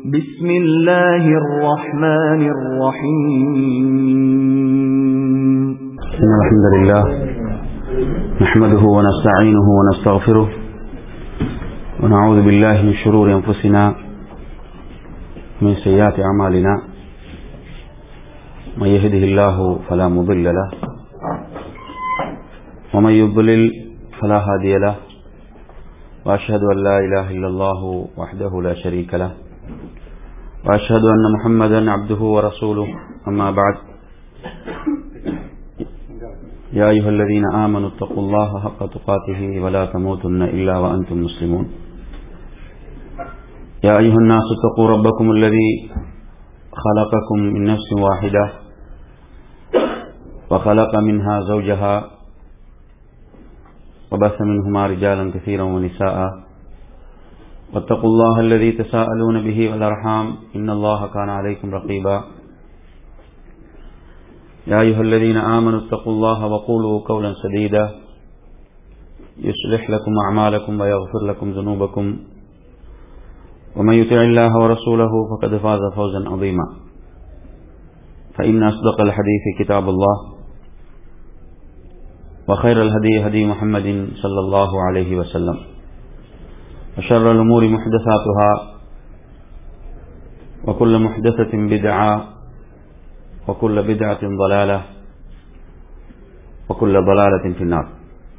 بسم الله الرحمن الرحيم إن الحمد لله نحمده ونستعينه ونستغفره ونعوذ بالله من شرور أنفسنا من سيئات أعمالنا من يهده الله فلا مضل له ومن يضلل فلا هادي له وأشهد أن لا إله إلا الله وحده لا شريك له وأشهد أن محمدا عبده ورسوله أما بعد يا أيها الذين آمنوا اتقوا الله حق تقاته ولا تموتن إلا وأنتم مسلمون يا أيها الناس اتقوا ربكم الذي خلقكم من نفس واحدة وخلق منها زوجها وبث منهما رجالا كثيرا ونساء واتقوا الله الذي تساءلون به والأرحام إن الله كان عليكم رقيبا يا أيها الذين آمنوا اتقوا الله وقولوا قولا سديدا يصلح لكم أعمالكم ويغفر لكم ذنوبكم ومن يطع الله ورسوله فقد فاز فوزا عظيما فإن أصدق الحديث كتاب الله وخير الهدي هدي محمد صلى الله عليه وسلم وشر الأمور محدثاتها وكل محدثة بدعة وكل بدعة ضلالة وكل ضلالة في النار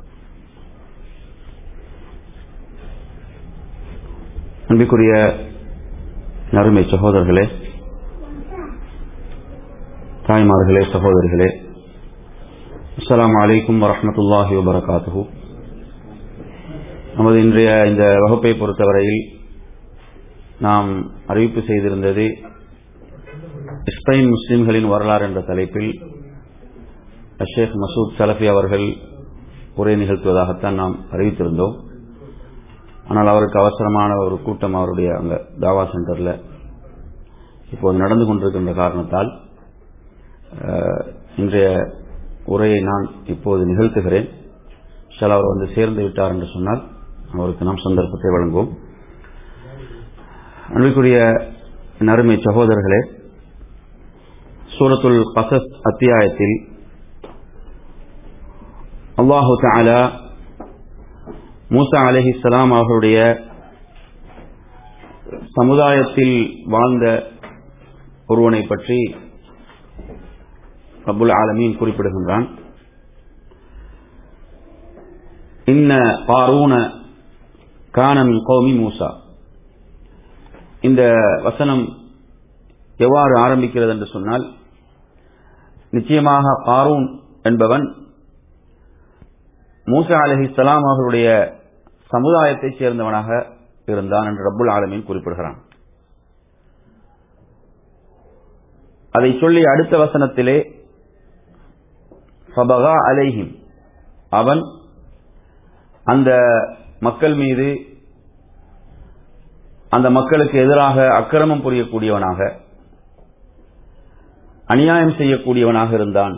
அன்பிற்குரிய நறுமை சகோதரர்களே தாய்மார்களே சகோதரிகளே அஸ்லாம் வலைக்கும் வரமத்துல்லாஹி வபரகாத்து நமது இன்றைய இந்த வகுப்பை பொறுத்தவரையில் நாம் அறிவிப்பு செய்திருந்தது ஸ்பெயின் முஸ்லிம்களின் வரலாறு என்ற தலைப்பில் ஷேக் மசூத் சலஃபி அவர்கள் உரை நிகழ்த்துவதாகத்தான் நாம் அறிவித்திருந்தோம் ஆனால் அவருக்கு அவசரமான ஒரு கூட்டம் அவருடைய அங்க தாவா சென்டர்ல இப்போது நடந்து கொண்டிருக்கின்ற காரணத்தால் இன்றைய உரையை நான் இப்போது நிகழ்த்துகிறேன் சில அவர் வந்து சேர்ந்து விட்டார் என்று சொன்னால் அவருக்கு நாம் சந்தர்ப்பத்தை வழங்குவோம் அன்பிற்குரிய நறுமை சகோதரர்களே சூரத்துல் கசஸ் அத்தியாயத்தில் அல்லாஹு தாலா மூசா அலஹிஸ்லாம் அவர்களுடைய சமுதாயத்தில் வாழ்ந்த ஒருவனை பற்றி அபுல் ஆலமீன் குறிப்பிடுகின்றான் இன்ன பாரூன கானமின் கௌமி மூசா இந்த வசனம் எவ்வாறு ஆரம்பிக்கிறது என்று சொன்னால் நிச்சயமாக காரூன் என்பவன் மூசா அலஹி சலாம் அவர்களுடைய சமுதாயத்தைச் சேர்ந்தவனாக இருந்தான் என்று ரப்புல் ஆலமீன் குறிப்பிடுகிறான் அதை சொல்லி அடுத்த வசனத்திலே ஃபபகா அலைஹிம் அவன் அந்த மக்கள் மீது அந்த மக்களுக்கு எதிராக அக்கிரமம் புரியக்கூடியவனாக அநியாயம் செய்யக்கூடியவனாக இருந்தான்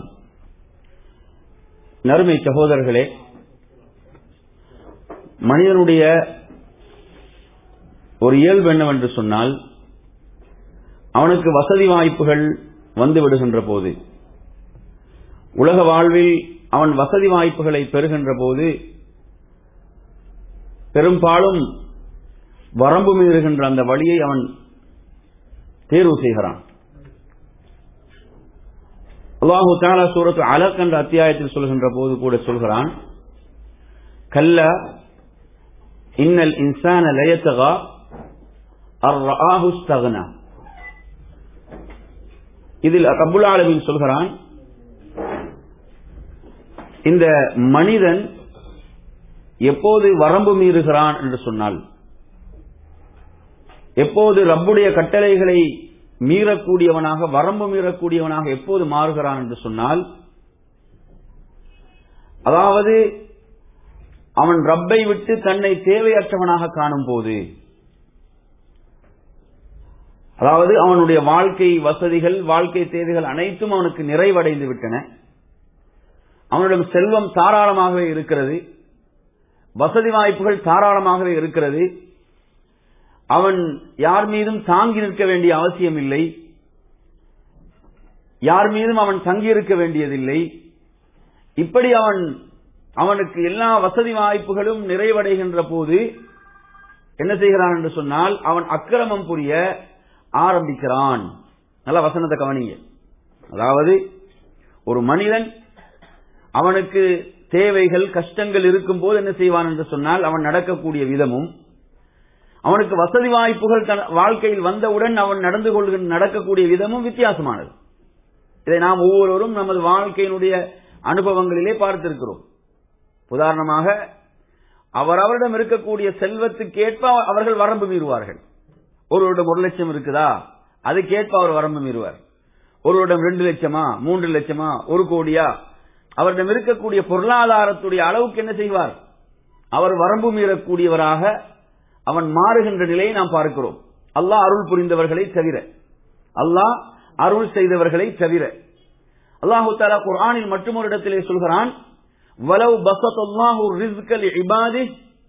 நறுமை சகோதரர்களே மனிதனுடைய ஒரு இயல்பு என்னவென்று சொன்னால் அவனுக்கு வசதி வாய்ப்புகள் வந்து விடுகின்ற போது உலக வாழ்வில் அவன் வசதி வாய்ப்புகளை பெறுகின்ற போது பெரும்பாலும் வரம்பு மீறுகின்ற அந்த வழியை அவன் தேர்வு செய்கிறான் அல்லாஹு தாலா சூரத்து அலக் என்ற அத்தியாயத்தில் சொல்கின்ற போது கூட சொல்கிறான் கல்ல இன்னல் இன்சான லயத்தகா அர்ஆஹுஸ்தகனா இதில் ரபுல் ஆலமின் சொல்கிறான் இந்த மனிதன் எப்போது வரம்பு மீறுகிறான் என்று சொன்னால் எப்போது ரப்புடைய கட்டளைகளை மீறக்கூடியவனாக வரம்பு மீறக்கூடியவனாக எப்போது மாறுகிறான் என்று சொன்னால் அதாவது அவன் ரப்பை விட்டு தன்னை தேவையற்றவனாக காணும் போது அதாவது அவனுடைய வாழ்க்கை வசதிகள் வாழ்க்கை தேவைகள் அனைத்தும் அவனுக்கு நிறைவடைந்து விட்டன அவனிடம் செல்வம் தாராளமாகவே இருக்கிறது வசதி வாய்ப்புகள் தாராளமாகவே இருக்கிறது அவன் யார் மீதும் தாங்கி நிற்க வேண்டிய அவசியம் இல்லை யார் மீதும் அவன் தங்கியிருக்க வேண்டியதில்லை இப்படி அவன் அவனுக்கு எல்லா வசதி வாய்ப்புகளும் நிறைவடைகின்ற போது என்ன செய்கிறான் என்று சொன்னால் அவன் அக்கிரமம் புரிய ஆரம்பிக்கிறான் நல்ல வசனத்தை கவனிங்க அதாவது ஒரு மனிதன் அவனுக்கு தேவைகள் கஷ்டங்கள் இருக்கும் போது என்ன செய்வான் என்று சொன்னால் அவன் நடக்கக்கூடிய விதமும் அவனுக்கு வசதி வாய்ப்புகள் தன் வாழ்க்கையில் வந்தவுடன் அவன் நடந்து கொள்கின்ற நடக்கக்கூடிய விதமும் வித்தியாசமானது இதை நாம் ஒவ்வொருவரும் நமது வாழ்க்கையினுடைய அனுபவங்களிலே பார்த்திருக்கிறோம் உதாரணமாக அவரவரிடம் இருக்கக்கூடிய செல்வத்துக்கேற்ப அவர்கள் வரம்பு மீறுவார்கள் ஒருவரிடம் ஒரு லட்சம் இருக்குதா அதுக்கேற்ப அவர் வரம்பு மீறுவார் ஒருவரிடம் ரெண்டு லட்சமா மூன்று லட்சமா ஒரு கோடியா அவரிடம் இருக்கக்கூடிய பொருளாதாரத்துடைய அளவுக்கு என்ன செய்வார் அவர் வரம்பு மீறக்கூடியவராக அவன் மாறுகின்ற நிலையை நாம் பார்க்கிறோம் அல்லாஹ் அருள் புரிந்தவர்களை தவிர அல்லாஹ் அருள் செய்தவர்களை தவிர அல்லாஹு தாலா குர்ஆனில் மற்றொரு இடத்திலே சொல்கிறான் வலவ் பசத்தல்லாஹு ரிஸ்கல் இபாதி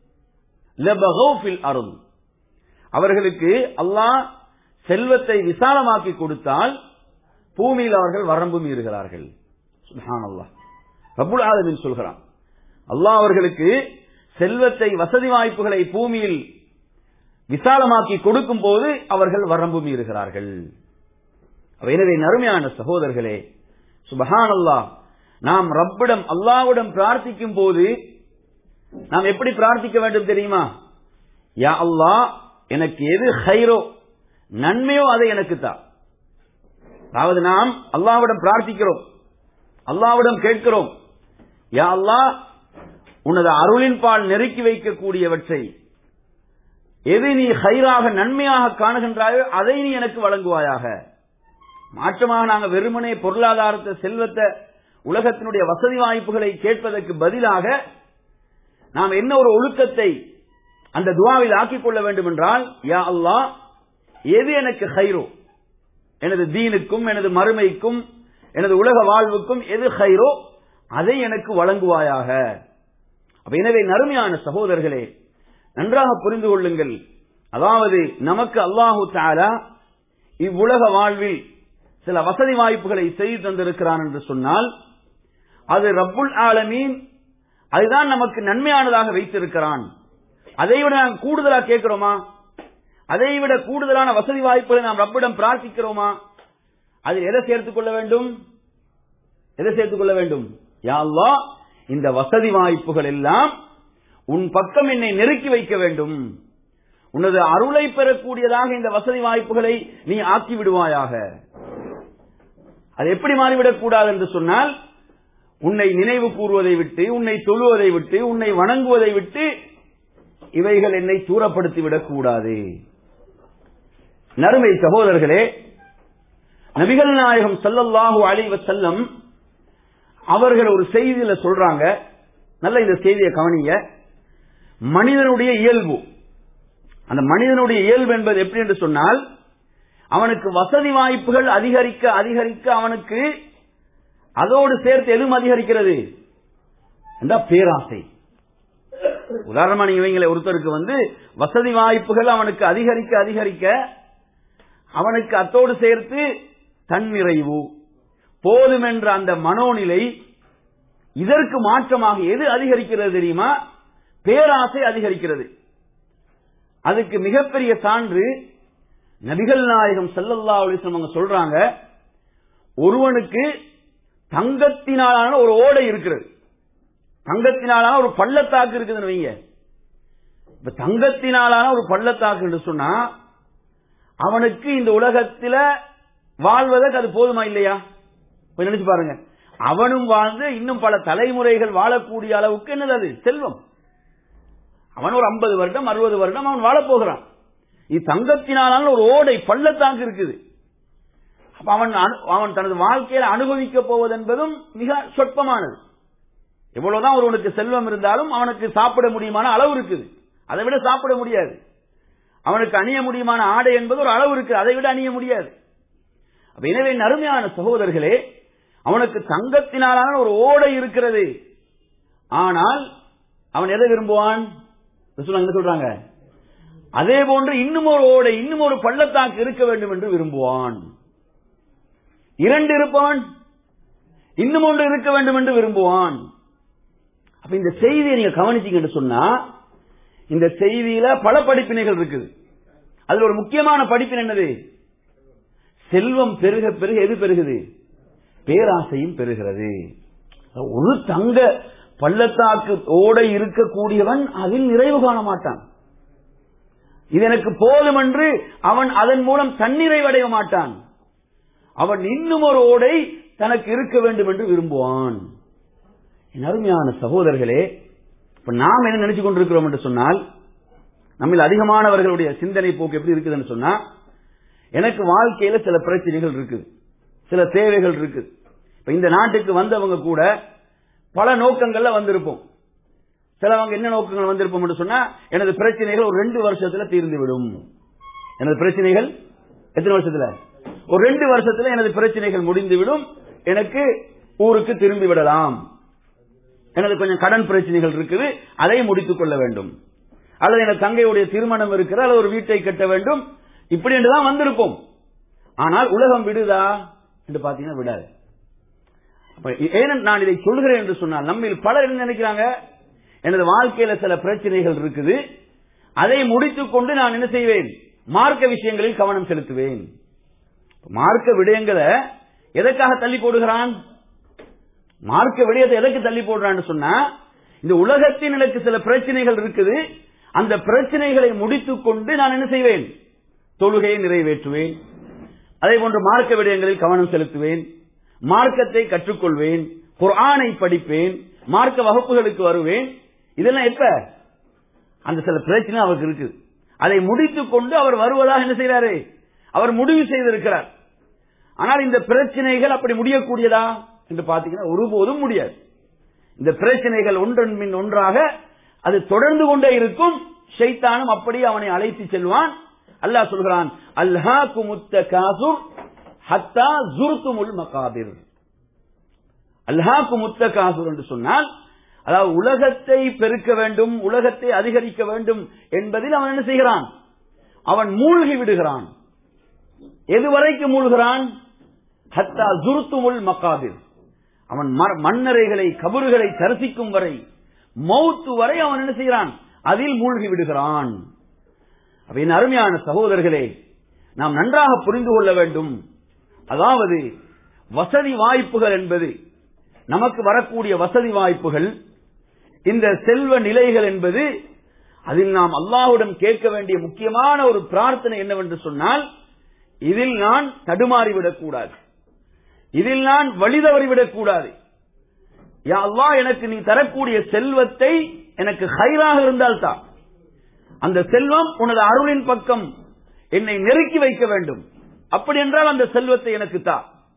லபகௌ ஃபில் அருள் அவர்களுக்கு அல்லாஹ் செல்வத்தை விசாலமாக்கி கொடுத்தால் பூமியில் அவர்கள் வரம்பு மீறுகிறார்கள் சுப்ஹானல்லாஹ் ரப்புல் ஆலமீன் சொல்கிறான் அல்லாஹ் அவர்களுக்கு செல்வத்தை வசதி வாய்ப்புகளை பூமியில் விசாலமாக்கி கொடுக்கும் போது அவர்கள் வரம்பு மீறுகிறார்கள் எனவே நறுமையான சகோதரர்களே சுபஹான் அல்லாஹ் நாம் ரப்பிடம் அல்லாவிடம் பிரார்த்திக்கும் போது நாம் எப்படி பிரார்த்திக்க வேண்டும் தெரியுமா யா அல்லாஹ் எனக்கு எது ஹைரோ நன்மையோ அதை எனக்கு தா அதாவது நாம் அல்லாவிடம் பிரார்த்திக்கிறோம் அல்லாவிடம் கேட்கிறோம் யா அல்லாஹ் உனது அருளின் பால் நெருக்கி வைக்கக்கூடியவற்றை எது நீ ஹைராக நன்மையாக காணுகின்றாயோ அதை நீ எனக்கு வழங்குவாயாக மாற்றமாக நாங்கள் வெறுமனே பொருளாதாரத்தை செல்வத்தை உலகத்தினுடைய வசதி வாய்ப்புகளை கேட்பதற்கு பதிலாக நாம் என்ன ஒரு ஒழுக்கத்தை அந்த துவாவில் ஆக்கிக் கொள்ள வேண்டும் என்றால் யா அல்லாஹ் எது எனக்கு ஹைரோ எனது தீனுக்கும் எனது மறுமைக்கும் எனது உலக வாழ்வுக்கும் எது ஹைரோ அதை எனக்கு வழங்குவாயாக அப்ப எனவே நறுமையான சகோதரர்களே நன்றாக புரிந்து கொள்ளுங்கள் அதாவது நமக்கு அல்லாஹு தாலா இவ்வுலக வாழ்வில் சில வசதி வாய்ப்புகளை செய்து தந்திருக்கிறான் என்று சொன்னால் அது ரப்புல் ஆலமீன் அதுதான் நமக்கு நன்மையானதாக வைத்திருக்கிறான் அதை விட நாம் கூடுதலா கேட்கிறோமா அதை விட கூடுதலான வசதி வாய்ப்புகளை நாம் ரப்பிடம் பிரார்த்திக்கிறோமா அதில் எதை சேர்த்துக் கொள்ள வேண்டும் எதை சேர்த்துக் கொள்ள வேண்டும் யா அல்லாஹ் இந்த வசதி வாய்ப்புகள் எல்லாம் உன் பக்கம் என்னை நெருக்கி வைக்க வேண்டும் உனது அருளை பெறக்கூடியதாக இந்த வசதி வாய்ப்புகளை நீ ஆக்கி விடுவாயாக அது எப்படி மாறிவிடக் கூடாது என்று சொன்னால் உன்னை நினைவு கூறுவதை விட்டு உன்னை சொல்லுவதை விட்டு உன்னை வணங்குவதை விட்டு இவைகள் என்னை தூரப்படுத்தி விடக்கூடாது நறுமை சகோதரர்களே நபிகள் நாயகம் சல்லல்லாஹு அலைவ செல்லம் அவர்கள் ஒரு செய்தியில சொல்றாங்க நல்ல இந்த செய்தியை கவனிங்க மனிதனுடைய இயல்பு அந்த மனிதனுடைய இயல்பு என்பது எப்படி என்று சொன்னால் அவனுக்கு வசதி வாய்ப்புகள் அதிகரிக்க அதிகரிக்க அவனுக்கு அதோடு சேர்த்து எதுவும் அதிகரிக்கிறது இந்த பேராசை உதாரணமா நீங்க இவங்களை ஒருத்தருக்கு வந்து வசதி வாய்ப்புகள் அவனுக்கு அதிகரிக்க அதிகரிக்க அவனுக்கு அத்தோடு சேர்த்து தன்னிறைவு போதும் என்ற அந்த மனோநிலை இதற்கு மாற்றமாக எது அதிகரிக்கிறது தெரியுமா பேராசை அதிகரிக்கிறது அதுக்கு மிகப்பெரிய சான்று நபிகள் நாயகம் சல்லல்லா அலிஸ்லம் அவங்க சொல்றாங்க ஒருவனுக்கு தங்கத்தினாலான ஒரு ஓடை இருக்கிறது தங்கத்தினாலான ஒரு பள்ளத்தாக்கு இருக்குதுன்னு வைங்க இப்ப தங்கத்தினாலான ஒரு பள்ளத்தாக்கு என்று சொன்னா அவனுக்கு இந்த உலகத்துல வாழ்வதற்கு அது போதுமா இல்லையா கொஞ்சம் நினைச்சு பாருங்க அவனும் வாழ்ந்து இன்னும் பல தலைமுறைகள் வாழக்கூடிய அளவுக்கு என்னது அது செல்வம் அவன் ஒரு ஐம்பது வருடம் அறுபது வருடம் அவன் வாழப் போகிறான் இது தங்கத்தினாலான ஒரு ஓடை பள்ளத்தாக்கு இருக்குது அப்ப அவன் அனு- அவன் தனது வாழ்க்கையில அனுபவிக்க போவது என்பதும் மிக சொற்பமானது எவ்வளவுதான் ஒருவனுக்கு செல்வம் இருந்தாலும் அவனுக்கு சாப்பிட முடியுமான அளவு இருக்குது அதை விட சாப்பிட முடியாது அவனுக்கு அணிய முடியுமான ஆடை என்பது ஒரு அளவு இருக்கு அதை விட அணிய முடியாது அப்ப எனவே நறுமையான சகோதரர்களே அவனுக்கு தங்கத்தினாலான ஒரு ஓடை இருக்கிறது ஆனால் அவன் எதை விரும்புவான் ரசூலுல்லாஹ் என்ன சொல்றாங்க அதே போன்று இன்னும் ஒரு ஓடை இன்னும் ஒரு பள்ளத்தாக்கு இருக்க வேண்டும் என்று விரும்புவான் இரண்டு இருப்பான் இன்னும் ஒன்று இருக்க வேண்டும் என்று விரும்புவான் அப்ப இந்த செய்தியை நீங்க கவனிச்சீங்கன்னு சொன்னா இந்த செய்தியில பல படிப்பினைகள் இருக்குது அதுல ஒரு முக்கியமான படிப்பினை என்னது செல்வம் பெருக பெருக எது பெருகுது பேராசையும் பெறுகிறது ஒரு தங்க பள்ளத்தாக்கு ஓடை இருக்கக்கூடியவன் அதில் நிறைவு காண மாட்டான் இது எனக்கு போதும் என்று அவன் அதன் மூலம் தன்னிறைவடைய மாட்டான் அவன் இன்னும் ஒரு ஓடை தனக்கு இருக்க வேண்டும் என்று விரும்புவான் என் அருமையான சகோதரர்களே இப்ப நாம் என்ன நினைச்சு கொண்டிருக்கிறோம் என்று சொன்னால் நம்மில் அதிகமானவர்களுடைய சிந்தனை போக்கு எப்படி இருக்குதுன்னு சொன்னா எனக்கு வாழ்க்கையில சில பிரச்சனைகள் இருக்குது சில தேவைகள் இருக்கு இப்ப இந்த நாட்டுக்கு வந்தவங்க கூட பல நோக்கங்கள்ல வந்திருப்போம் சிலவங்க என்ன நோக்கங்கள் வந்திருப்போம் என்று சொன்னா எனது பிரச்சனைகள் ஒரு ரெண்டு வருஷத்துல தீர்ந்து விடும் எனது பிரச்சனைகள் எத்தனை வருஷத்துல ஒரு ரெண்டு வருஷத்துல எனது பிரச்சனைகள் முடிந்துவிடும் எனக்கு ஊருக்கு திரும்பி விடலாம் எனது கொஞ்சம் கடன் பிரச்சனைகள் இருக்குது அதை முடித்துக் கொள்ள வேண்டும் அல்லது எனது தங்கையுடைய திருமணம் இருக்கிற அல்லது ஒரு வீட்டை கட்ட வேண்டும் இப்படி என்றுதான் வந்திருப்போம் ஆனால் உலகம் விடுதா என்று பாத்தீங்கன்னா விடாது ஏன் நான் இதை சொல்கிறேன் என்று சொன்னால் நம்மில் பலர் என்ன நினைக்கிறாங்க எனது வாழ்க்கையில சில பிரச்சனைகள் இருக்குது அதை முடித்துக் கொண்டு நான் என்ன செய்வேன் மார்க்க விஷயங்களில் கவனம் செலுத்துவேன் மார்க்க விடயங்களை எதற்காக தள்ளி போடுகிறான் மார்க்க விடயத்தை எதற்கு தள்ளி போடுறான்னு சொன்னா இந்த உலகத்தின் எனக்கு சில பிரச்சனைகள் இருக்குது அந்த பிரச்சனைகளை முடித்துக் கொண்டு நான் என்ன செய்வேன் தொழுகையை நிறைவேற்றுவேன் அதே போன்று மார்க்க விடயங்களில் கவனம் செலுத்துவேன் மார்க்கத்தை கற்றுக்கொள்வேன் குர்ஆனை படிப்பேன் மார்க்க வகுப்புகளுக்கு வருவேன் இதெல்லாம் எப்ப அந்த சில பிரச்சனை அவருக்கு இருக்கு அதை முடித்துக் கொண்டு அவர் வருவதாக என்ன செய்யறாரு அவர் முடிவு செய்திருக்கிறார் ஆனால் இந்த பிரச்சனைகள் அப்படி முடியக்கூடியதா என்று பாத்தீங்கன்னா ஒருபோதும் முடியாது இந்த பிரச்சனைகள் ஒன்றன் மின் ஒன்றாக அது தொடர்ந்து கொண்டே இருக்கும் ஷைத்தானும் அப்படி அவனை அழைத்து செல்வான் அல்லாஹ் சொல்கிறான் அல்ஹா குமுத்த காசுர் ஹத்தா ஜுர்துமுல் மகாபிர் அல்ஹாக்கு முத்த காசுர் என்று சொன்னால் அதாவது உலகத்தை பெருக்க வேண்டும் உலகத்தை அதிகரிக்க வேண்டும் என்பதில் அவன் என்ன செய்கிறான் அவன் மூழ்கி விடுகிறான் எதுவரைக்கும் மூழ்கிறான் ஹத்தா ஜுருத்துமுல் மக்காபிர் அவன் மன்னரைகளை கபறுகளை தரிசிக்கும் வரை மௌத்து வரை அவன் என்ன செய்கிறான் அதில் மூழ்கி விடுகிறான் என் அருமையான சகோதரர்களே நாம் நன்றாக புரிந்து கொள்ள வேண்டும் அதாவது வசதி வாய்ப்புகள் என்பது நமக்கு வரக்கூடிய வசதி வாய்ப்புகள் இந்த செல்வ நிலைகள் என்பது அதில் நாம் அல்லாஹுடன் கேட்க வேண்டிய முக்கியமான ஒரு பிரார்த்தனை என்னவென்று சொன்னால் இதில் நான் தடுமாறிவிடக் கூடாது இதில் நான் வழிதவறிவிடக் கூடாது யா அல்லாஹ் எனக்கு நீ தரக்கூடிய செல்வத்தை எனக்கு ஹைராக இருந்தால் தான் அந்த செல்வம் உனது அருளின் பக்கம் என்னை நெருக்கி வைக்க வேண்டும் அப்படி என்றால் அந்த செல்வத்தை எனக்கு தா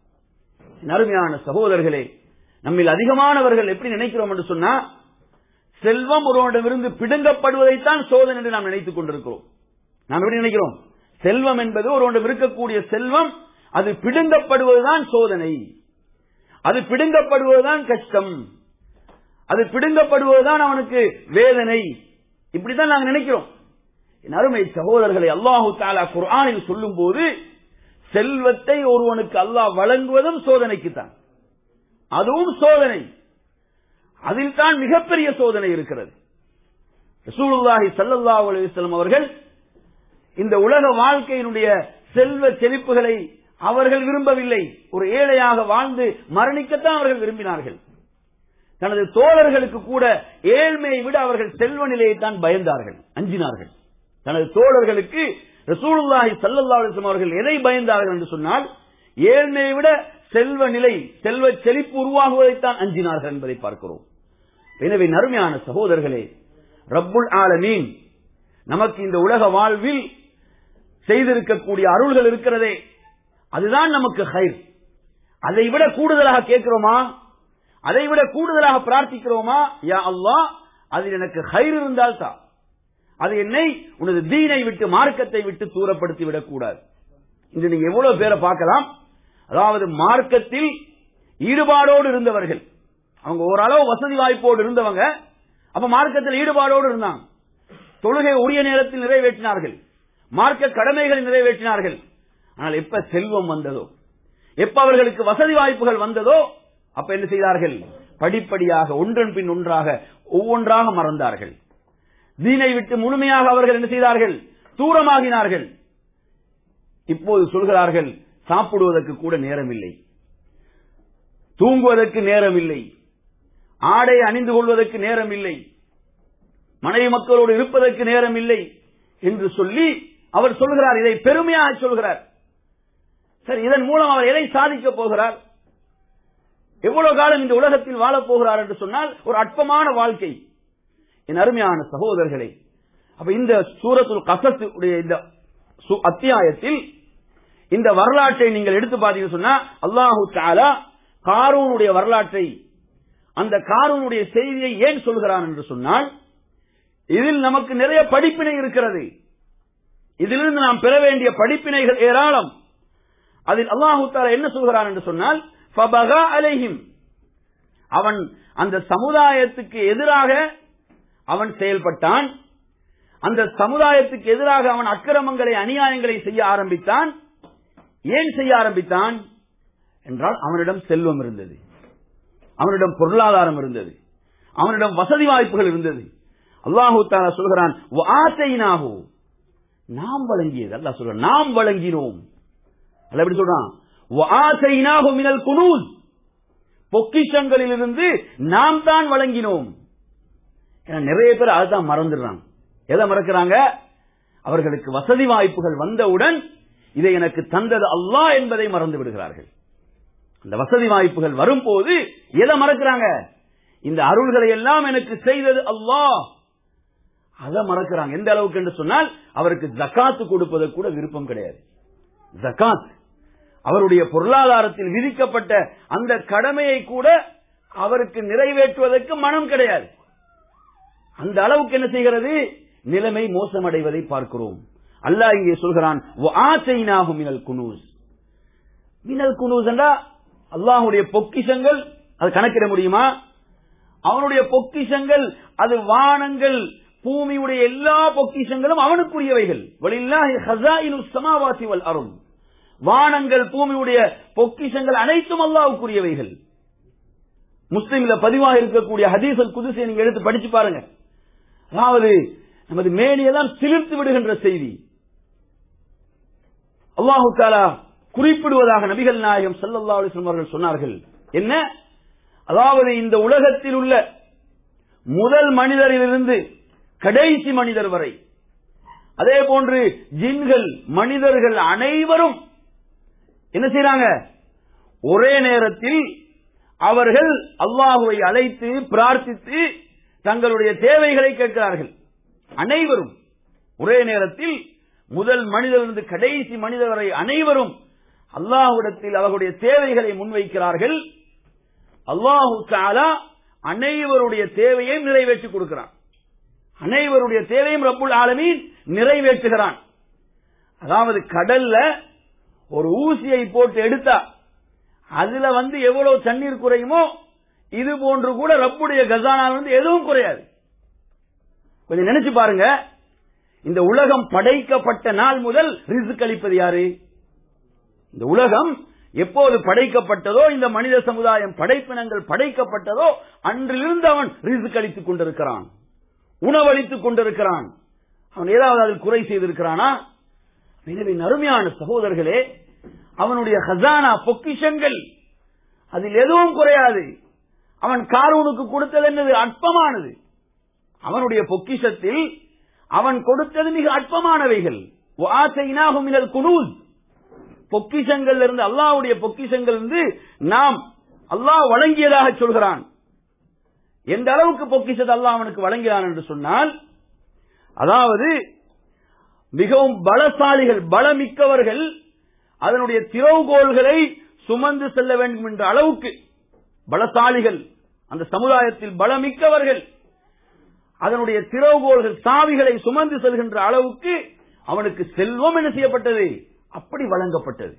அருமையான சகோதரர்களே நம்மில் அதிகமானவர்கள் எப்படி நினைக்கிறோம் என்று சொன்னா செல்வம் ஒருவனிடமிருந்து பிடுங்கப்படுவதைத்தான் சோதனை என்று நாம் நினைத்துக் கொண்டிருக்கிறோம் நாம் எப்படி நினைக்கிறோம் செல்வம் என்பது ஒருவனிடம் இருக்கக்கூடிய செல்வம் அது பிடுங்கப்படுவதுதான் சோதனை அது பிடுங்கப்படுவதுதான் கஷ்டம் அது பிடுங்கப்படுவதுதான் அவனுக்கு வேதனை இப்படித்தான் நாங்கள் நினைக்கிறோம் என் அருமை சகோதரர்களை அல்லாஹு தாலா குர்ஆனில் சொல்லும் போது செல்வத்தை ஒருவனுக்கு அல்லாஹ் வழங்குவதும் சோதனைக்குத்தான் அதுவும் சோதனை அதில் தான் மிகப்பெரிய சோதனை இருக்கிறது ரசூலுல்லாஹி ஸல்லல்லாஹு அலைஹி வஸல்லம் அவர்கள் இந்த உலக வாழ்க்கையினுடைய செல்வ செழிப்புகளை அவர்கள் விரும்பவில்லை ஒரு ஏழையாக வாழ்ந்து மரணிக்கத்தான் அவர்கள் விரும்பினார்கள் தனது தோழர்களுக்கு கூட ஏழ்மையை விட அவர்கள் செல்வ நிலையை தான் பயந்தார்கள் அஞ்சினார்கள் தனது தோழர்களுக்கு ரசூலுல்லாஹி ஸல்லல்லாஹு அலைஹி வஸல்லம் அவர்கள் எதை பயந்தார்கள் என்று சொன்னால் ஏழ்மையை விட செல்வ நிலை செல்வ செழிப்பு உருவாகுவதைத்தான் அஞ்சினார்கள் என்பதை பார்க்கிறோம் எனவே நறுமையான சகோதரர்களே ரப்புல் ஆலமீன் நமக்கு இந்த உலக வாழ்வில் செய்திருக்கக்கூடிய அருள்கள் இருக்கிறதே அதுதான் நமக்கு ஹைர் அதை விட கூடுதலாக கேட்கிறோமா அதை விட கூடுதலாக பிரார்த்திக்கிறோமா யா அல்லாஹ் அதில் எனக்கு ஹைர் இருந்தால் தான் அது என்னை உனது தீனை விட்டு மார்க்கத்தை விட்டு தூரப்படுத்தி விடக்கூடாது இன்று நீங்க எவ்வளவு பேரை பார்க்கலாம் அதாவது மார்க்கத்தில் ஈடுபாடோடு இருந்தவர்கள் அவங்க ஓரளவு வசதி வாய்ப்போடு இருந்தவங்க அப்ப மார்க்கத்தில் ஈடுபாடோடு இருந்தாங்க தொழுகை உரிய நேரத்தில் நிறைவேற்றினார்கள் மார்க்க கடமைகளை நிறைவேற்றினார்கள் ஆனால் எப்ப செல்வம் வந்ததோ எப்ப அவர்களுக்கு வசதி வாய்ப்புகள் வந்ததோ அப்ப என்ன செய்தார்கள் படிப்படியாக ஒன்றன் பின் ஒன்றாக ஒவ்வொன்றாக மறந்தார்கள் தீனை விட்டு முழுமையாக அவர்கள் என்ன செய்தார்கள் தூரமாகினார்கள் இப்போது சொல்கிறார்கள் சாப்பிடுவதற்கு கூட நேரமில்லை தூங்குவதற்கு நேரமில்லை ஆடை அணிந்து கொள்வதற்கு நேரமில்லை மனைவி மக்களோடு இருப்பதற்கு நேரம் இல்லை என்று சொல்லி அவர் சொல்கிறார் இதை பெருமையாக சொல்கிறார் சரி இதன் மூலம் அவர் எதை சாதிக்க போகிறார் எவ்வளவு காலம் இந்த உலகத்தில் வாழப் போகிறார் என்று சொன்னால் ஒரு அற்பமான வாழ்க்கை என் அருமையான சகோதரர்களே அப்ப இந்த சூரத்துல் கசத்து உடைய இந்த சு- அத்தியாயத்தில் இந்த வரலாற்றை நீங்கள் எடுத்து பார்த்தீங்கன்னு சொன்னா அல்லாஹு தாலா காரூனுடைய வரலாற்றை அந்த காரூனுடைய செய்தியை ஏன் சொல்கிறான் என்று சொன்னால் இதில் நமக்கு நிறைய படிப்பினை இருக்கிறது இதிலிருந்து நாம் பெற வேண்டிய படிப்பினைகள் ஏராளம் அதில் அல்லாஹு தாலா என்ன சொல்கிறான் என்று சொன்னால் ஃபபகா அலைஹிம் அவன் அந்த சமுதாயத்துக்கு எதிராக அவன் செயல்பட்டான் அந்த சமுதாயத்துக்கு எதிராக அவன் அக்கிரமங்களை அநியாயங்களை செய்ய ஆரம்பித்தான் ஏன் செய்ய ஆரம்பித்தான் என்றால் அவனிடம் செல்வம் இருந்தது அவனிடம் பொருளாதாரம் இருந்தது அவனிடம் வசதி வாய்ப்புகள் இருந்தது அல்லாஹு தாலா சொல்கிறான் "வஆத்தைனாஹு." நாம் வழங்கியது அல்லாஹ் சொல்றான் நாம் வழங்கினோம் அல்ல எப்படி சொல்றான் "வஆத்தைனாஹு மினல் குனூஸ்." பொக்கிஷங்களிலிருந்து நாம் தான் வழங்கினோம் ஏன்னா நிறைய பேர் அதுதான் மறந்துடுறாங்க எதை மறக்கிறாங்க அவர்களுக்கு வசதி வாய்ப்புகள் வந்தவுடன் இதை எனக்கு தந்தது அல்லாஹ் என்பதை மறந்து விடுகிறார்கள் அந்த வசதி வாய்ப்புகள் வரும்போது எதை மறக்கிறாங்க இந்த அருள்களை எல்லாம் எனக்கு செய்தது அல்லாஹ் அதை மறக்கிறாங்க எந்த அளவுக்கு என்று சொன்னால் அவருக்கு ஜக்காத்து கொடுப்பதற்கு கூட விருப்பம் கிடையாது ஜக்காத் அவருடைய பொருளாதாரத்தில் விதிக்கப்பட்ட அந்த கடமையை கூட அவருக்கு நிறைவேற்றுவதற்கு மனம் கிடையாது அந்த அளவுக்கு என்ன செய்கிறது நிலைமை மோசமடைவதை பார்க்கிறோம் அல்லாஹ் இங்கே சொல்கிறான் "வஆத்தைனாஹு மினல் குனூஸ் மினல் குனூஸ் என்றா அல்லாஹுடைய பொக்கிஷங்கள் அது கணக்கிட முடியுமா அவனுடைய பொக்கிஷங்கள் அது வானங்கள் பூமியுடைய எல்லா பொக்கிஷங்களும் அவனுக்குரியவைகள் வலில்லாஹி ஹஸாயினு ஸமாவாதி வல் அருள் வானங்கள் பூமியுடைய பொக்கிஷங்கள் அனைத்தும் அல்லாஹ்வுக்குரியவைகள் முஸ்லிம்ல பதிவாக இருக்கக்கூடிய ஹதீஸல் குதுசியை நீங்க எடுத்து படிச்சு பாருங்க அதாவது நமது மேனியெல்லாம் சிலிர்த்து விடுகின்ற செய்தி அல்லாஹு தாலா குறிப்பிடுவதாக நபிகள் நாயகம் ஸல்லல்லாஹு அலைஹி வஸல்லம் அவர்கள் சொன்னார்கள் என்ன அதாவது இந்த உலகத்தில் உள்ள முதல் மனிதரிலிருந்து கடைசி மனிதர் வரை அதே போன்று ஜின்கள் மனிதர்கள் அனைவரும் என்ன செய்றாங்க ஒரே நேரத்தில் அவர்கள் அல்லாஹுவை அழைத்து பிரார்த்தித்து தங்களுடைய தேவைகளை கேட்கிறார்கள் அனைவரும் ஒரே நேரத்தில் முதல் மனிதரிலிருந்து கடைசி மனிதர் வரை அனைவரும் அல்லாஹ்விடத்தில் அவர்களுடைய தேவைகளை முன்வைக்கிறார்கள் அல்லாஹு தாலா அனைவருடைய தேவையை நிறைவேற்றி கொடுக்கிறான் அனைவருடைய தேவையும் ரப்புல் ஆலமீன் நிறைவேற்றுகிறான் அதாவது கடல்ல ஒரு ஊசியை போட்டு எடுத்தா அதுல வந்து எவ்வளவு தண்ணீர் குறையுமோ இது போன்று கூட ரப்புடைய கசானால வந்து எதுவும் குறையாது கொஞ்சம் நினைச்சு பாருங்க இந்த உலகம் படைக்கப்பட்ட நாள் முதல் ரிஸ்க் அளிப்பது யாரு இந்த உலகம் எப்போது படைக்கப்பட்டதோ இந்த மனித சமுதாயம் படைப்பினங்கள் படைக்கப்பட்டதோ அன்றிலிருந்து அவன் ரிஸ்க் அளித்துக் கொண்டிருக்கிறான் உணவளித்துக் கொண்டிருக்கிறான் அவன் ஏதாவது அதில் குறை செய்திருக்கிறானா எனவே அருமையான சகோதரர்களே அவனுடைய ஹசானா பொக்கிஷங்கள் அதில் எதுவும் குறையாது அவன் காரூனுக்கு கொடுத்தது என்னது அற்பமானது அவனுடைய பொக்கிஷத்தில் அவன் கொடுத்தது மிக அற்பமானவைகள் வாசைனாகும் மினல் குனூஸ் பொக்கிஷங்கள் இருந்து அல்லாஹ்வுடைய பொக்கிஷங்கள் இருந்து நாம் அல்லாஹ் வழங்கியதாக சொல்கிறான் எந்த அளவுக்கு பொக்கிஷத்தை அல்லாஹ் அவனுக்கு வழங்கினான் என்று சொன்னால் அதாவது மிகவும் பலசாலிகள் பலமிக்கவர்கள் அதனுடைய திறவுகோள்களை சுமந்து செல்ல வேண்டும் என்ற அளவுக்கு பலசாலிகள் அந்த சமுதாயத்தில் பலமிக்கவர்கள் அதனுடைய திறவுகோள்கள் சாவிகளை சுமந்து செல்கின்ற அளவுக்கு அவனுக்கு செல்வம் என்ன செய்யப்பட்டது அப்படி வழங்கப்பட்டது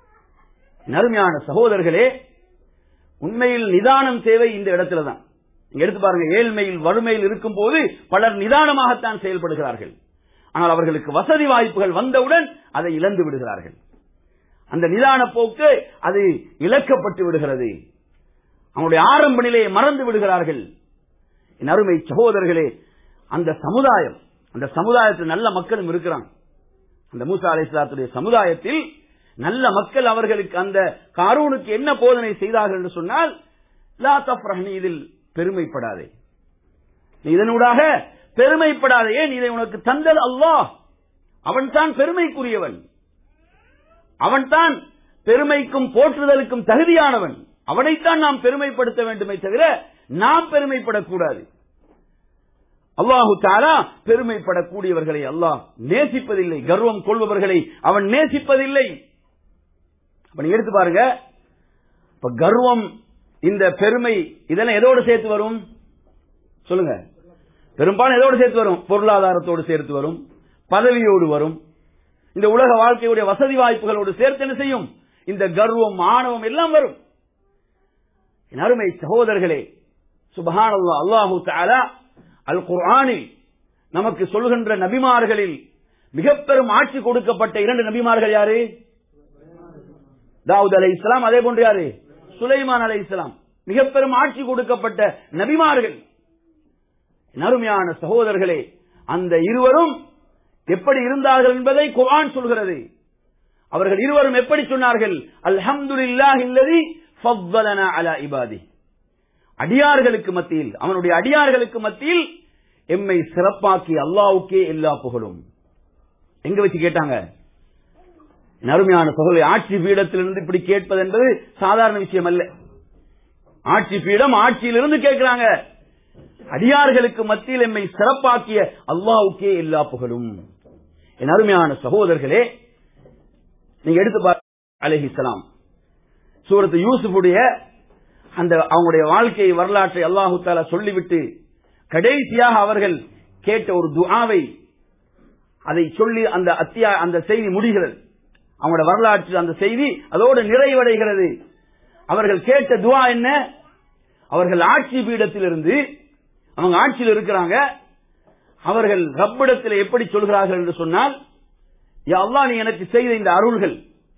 நறுமையான சகோதரர்களே உண்மையில் நிதானம் தேவை இந்த இடத்துல தான் நீங்க எடுத்து பாருங்க ஏழ்மையில் வறுமையில் இருக்கும் போது பலர் நிதானமாகத்தான் செயல்படுகிறார்கள் ஆனால் அவர்களுக்கு வசதி வாய்ப்புகள் வந்தவுடன் அதை இழந்து விடுகிறார்கள் அந்த நிதான போக்கு அது இழக்கப்பட்டு விடுகிறது அவனுடைய ஆரம்ப நிலையை மறந்து விடுகிறார்கள் என் அருமை சகோதரர்களே அந்த சமுதாயம் அந்த சமுதாயத்தில் நல்ல மக்களும் இருக்கிறாங்க அந்த மூசா அலை சமுதாயத்தில் நல்ல மக்கள் அவர்களுக்கு அந்த காரூனுக்கு என்ன போதனை செய்தார்கள் என்று சொன்னால் லா தஃப்ரஹ்னி இதில் பெருமைப்படாதே நீ இதனூடாக பெருமைப்படாதே ஏன் இதை உனக்கு தந்தது அல்லாஹ் அவன் தான் பெருமைக்குரியவன் அவன் தான் பெருமைக்கும் போற்றுதலுக்கும் தகுதியானவன் அவனைத்தான் நாம் பெருமைப்படுத்த வேண்டுமே தவிர நாம் பெருமைப்படக்கூடாது அல்லாஹு தாலா பெருமைப்படக்கூடியவர்களை அல்லாஹ் நேசிப்பதில்லை கர்வம் கொள்பவர்களை அவன் நேசிப்பதில்லை அப்ப நீங்க எடுத்து பாருங்க இப்ப கர்வம் இந்த பெருமை இதெல்லாம் எதோடு சேர்த்து வரும் சொல்லுங்க பெரும்பாலும் எதோடு சேர்த்து வரும் பொருளாதாரத்தோடு சேர்த்து வரும் பதவியோடு வரும் இந்த உலக வாழ்க்கையுடைய வசதி வாய்ப்புகளோடு சேர்த்து என்ன செய்யும் இந்த கர்வம் ஆணவம் எல்லாம் வரும் என் அருமை சகோதரர்களே சுபஹானல்லா அல்லாஹு தாலா அல் குர்ஆனில் நமக்கு சொல்கின்ற நபிமார்களில் மிக பெரும் ஆட்சி கொடுக்கப்பட்ட இரண்டு நபிமார்கள் யாரு தாவூத் அலை இஸ்லாம் அதே போன்று யாரு சுலைமான் அலை இஸ்லாம் மிக பெரும் ஆட்சி கொடுக்கப்பட்ட நபிமார்கள் நறுமையான சகோதரர்களே அந்த இருவரும் எப்படி இருந்தார்கள் என்பதை குர்ஆன் சொல்கிறது அவர்கள் இருவரும் எப்படி சொன்னார்கள் அல்ஹம்துலில்லாஹ் இல்லதி ஃபவ்வலனா அலா இபாதி அடியார்களுக்கு மத்தியில் அவனுடைய அடியார்களுக்கு மத்தியில் எம்மை சிறப்பாக்கி அல்லாவுக்கே எல்லா புகழும் எங்க வச்சு கேட்டாங்க நறுமையான புகழை ஆட்சி பீடத்திலிருந்து இப்படி கேட்பது என்பது சாதாரண விஷயம் அல்ல ஆட்சி பீடம் ஆட்சியிலிருந்து கேட்கிறாங்க அடியார்களுக்கு மத்தியில் எம்மை சிறப்பாக்கிய அல்லாவுக்கே எல்லா புகழும் என் அருமையான சகோதரர்களே நீங்க எடுத்து பாரு அலஹிசலாம் சூரத்து யூசுஃபுடைய அந்த அவங்களுடைய வாழ்க்கை வரலாற்றை அல்லாஹு தாலா சொல்லிவிட்டு கடைசியாக அவர்கள் கேட்ட ஒரு துஆவை அதை சொல்லி அந்த அத்தியா அந்த செய்தி முடிகிறது அவங்களோட வரலாற்று அந்த செய்தி அதோடு நிறைவடைகிறது அவர்கள் கேட்ட துவா என்ன அவர்கள் ஆட்சி பீடத்திலிருந்து அவங்க ஆட்சியில் இருக்கிறாங்க அவர்கள் ரப்பிடத்தில் எப்படி சொல்கிறார்கள் என்று சொன்னால் யா அல்லாஹ் நீ எனக்கு செய்த இந்த அருள்கள்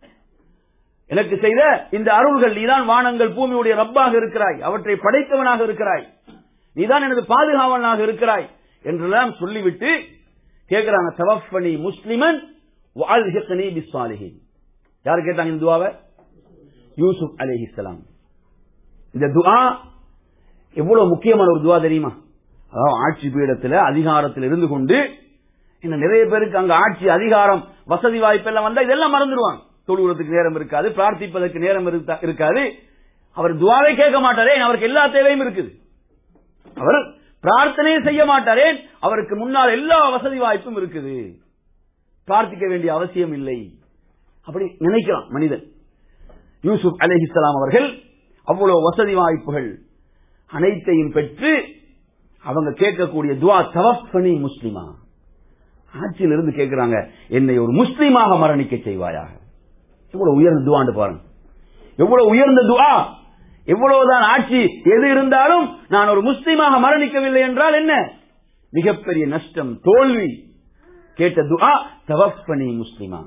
எனக்கு செய்த இந்த அருள்கள் நீதான் வானங்கள் பூமியுடைய ரப்பாக இருக்கிறாய் அவற்றை படைத்தவனாக இருக்கிறாய் நீதான் எனது பாதுகாவலனாக இருக்கிறாய் என்றெல்லாம் சொல்லிவிட்டு கேட்கிறாங்க தவஃபனி முஸ்லிமன் வாழ்ஹிக்னி பிஸ்வாலிஹின் யார் கேட்டாங்க இந்த துவாவை யூசுப் அலிஹிஸ்லாம் இந்த துஆ எவ்வளவு முக்கியமான ஒரு துவா தெரியுமா அதாவது ஆட்சி பீடத்தில் அதிகாரத்தில் இருந்து கொண்டு இன்னும் நிறைய பேருக்கு அங்க ஆட்சி அதிகாரம் வசதி வாய்ப்பு எல்லாம் வந்தா இதெல்லாம் மறந்துடுவாங்க தொழுகிறதுக்கு நேரம் இருக்காது பிரார்த்திப்பதற்கு நேரம் இருக்க- இருக்காது அவர் துவாவை கேட்க மாட்டாரே அவருக்கு எல்லா தேவையும் இருக்குது அவர் பிரார்த்தனையே செய்ய மாட்டாரே அவருக்கு முன்னால் எல்லா வசதி வாய்ப்பும் இருக்குது பிரார்த்திக்க வேண்டிய அவசியம் இல்லை அப்படி நினைக்கலாம் மனிதன் யூசுப் அலைஹிஸ்ஸலாம் அவர்கள் அவ்வளவு வசதி வாய்ப்புகள் அனைத்தையும் பெற்று அவங்க கேட்கக்கூடிய துவா தவஃபனி முஸ்லிமா ஆட்சியில் இருந்து கேட்கிறாங்க என்னை ஒரு முஸ்லீமாக மரணிக்க செய்வாயாக எவ்வளவு உயர்ந்த துவாண்டு பாருங்க எவ்வளவு உயர்ந்த துவா எவ்வளவுதான் ஆட்சி எது இருந்தாலும் நான் ஒரு முஸ்லீமாக மரணிக்கவில்லை என்றால் என்ன மிகப்பெரிய நஷ்டம் தோல்வி கேட்ட துஆ தவஃபனி முஸ்லிமா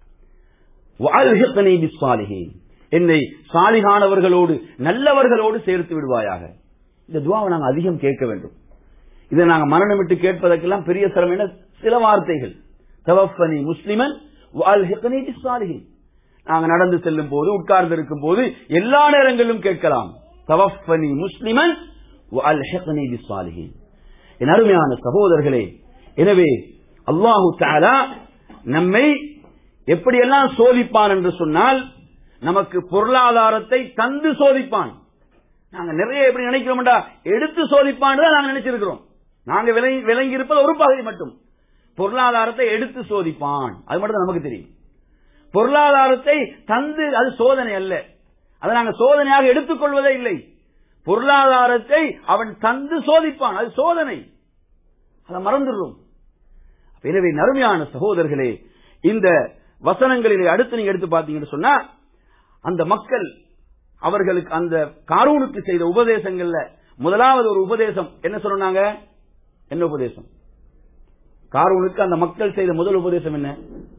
வாழ்ஹிக்னி பிஸ்ஸாலிஹீன் என்னை சாலிகானவர்களோடு நல்லவர்களோடு சேர்த்து விடுவாயாக இந்த துவாவை நாங்கள் அதிகம் கேட்க வேண்டும் இதை நாங்கள் மரணமிட்டு கேட்பதற்கெல்லாம் பெரிய சிரமம் என்ன சில வார்த்தைகள் தவஃபனி முஸ்லிமன் வாழ்ஹிக்னி பிஸ்ஸாலிஹீன் நாங்க நடந்து செல்லும் போது உட்கார்ந்து இருக்கும் போது எல்லா நேரங்களிலும் கேட்கலாம் தவஃபனி முஸ்லிமன் வாழ்ஹிக்னி பிஸ்ஸாலிஹீன் என் அருமையான சகோதரர்களே எனவே அல்லாஹு தஆலா நம்மை எப்படியெல்லாம் சோதிப்பான் என்று சொன்னால் நமக்கு பொருளாதாரத்தை தந்து சோதிப்பான் நாங்க நிறைய எப்படி நினைக்கிறோம்டா எடுத்து சோதிப்பான் தான் நாங்க நினைச்சிருக்கிறோம் நாங்க விளங்கி விளங்கி இருப்பது ஒரு பகுதி மட்டும் பொருளாதாரத்தை எடுத்து சோதிப்பான் அது மட்டும் தான் நமக்கு தெரியும் பொருளாதாரத்தை தந்து அது சோதனை அல்ல அதை நாங்க சோதனையாக எடுத்துக்கொள்வதே இல்லை பொருளாதாரத்தை அவன் தந்து சோதிப்பான் அது சோதனை அதை மறந்துடுறோம் எனவே நறுமையான சகோதரர்களே இந்த வசனங்களிலே அடுத்து நீங்க எடுத்து பார்த்தீங்கன்னு சொன்னா அந்த மக்கள் அவர்களுக்கு அந்த காரூனுக்கு செய்த உபதேசங்கள்ல முதலாவது ஒரு உபதேசம் என்ன சொன்னாங்க என்ன உபதேசம் காரூனுக்கு அந்த மக்கள் செய்த முதல் உபதேசம் என்ன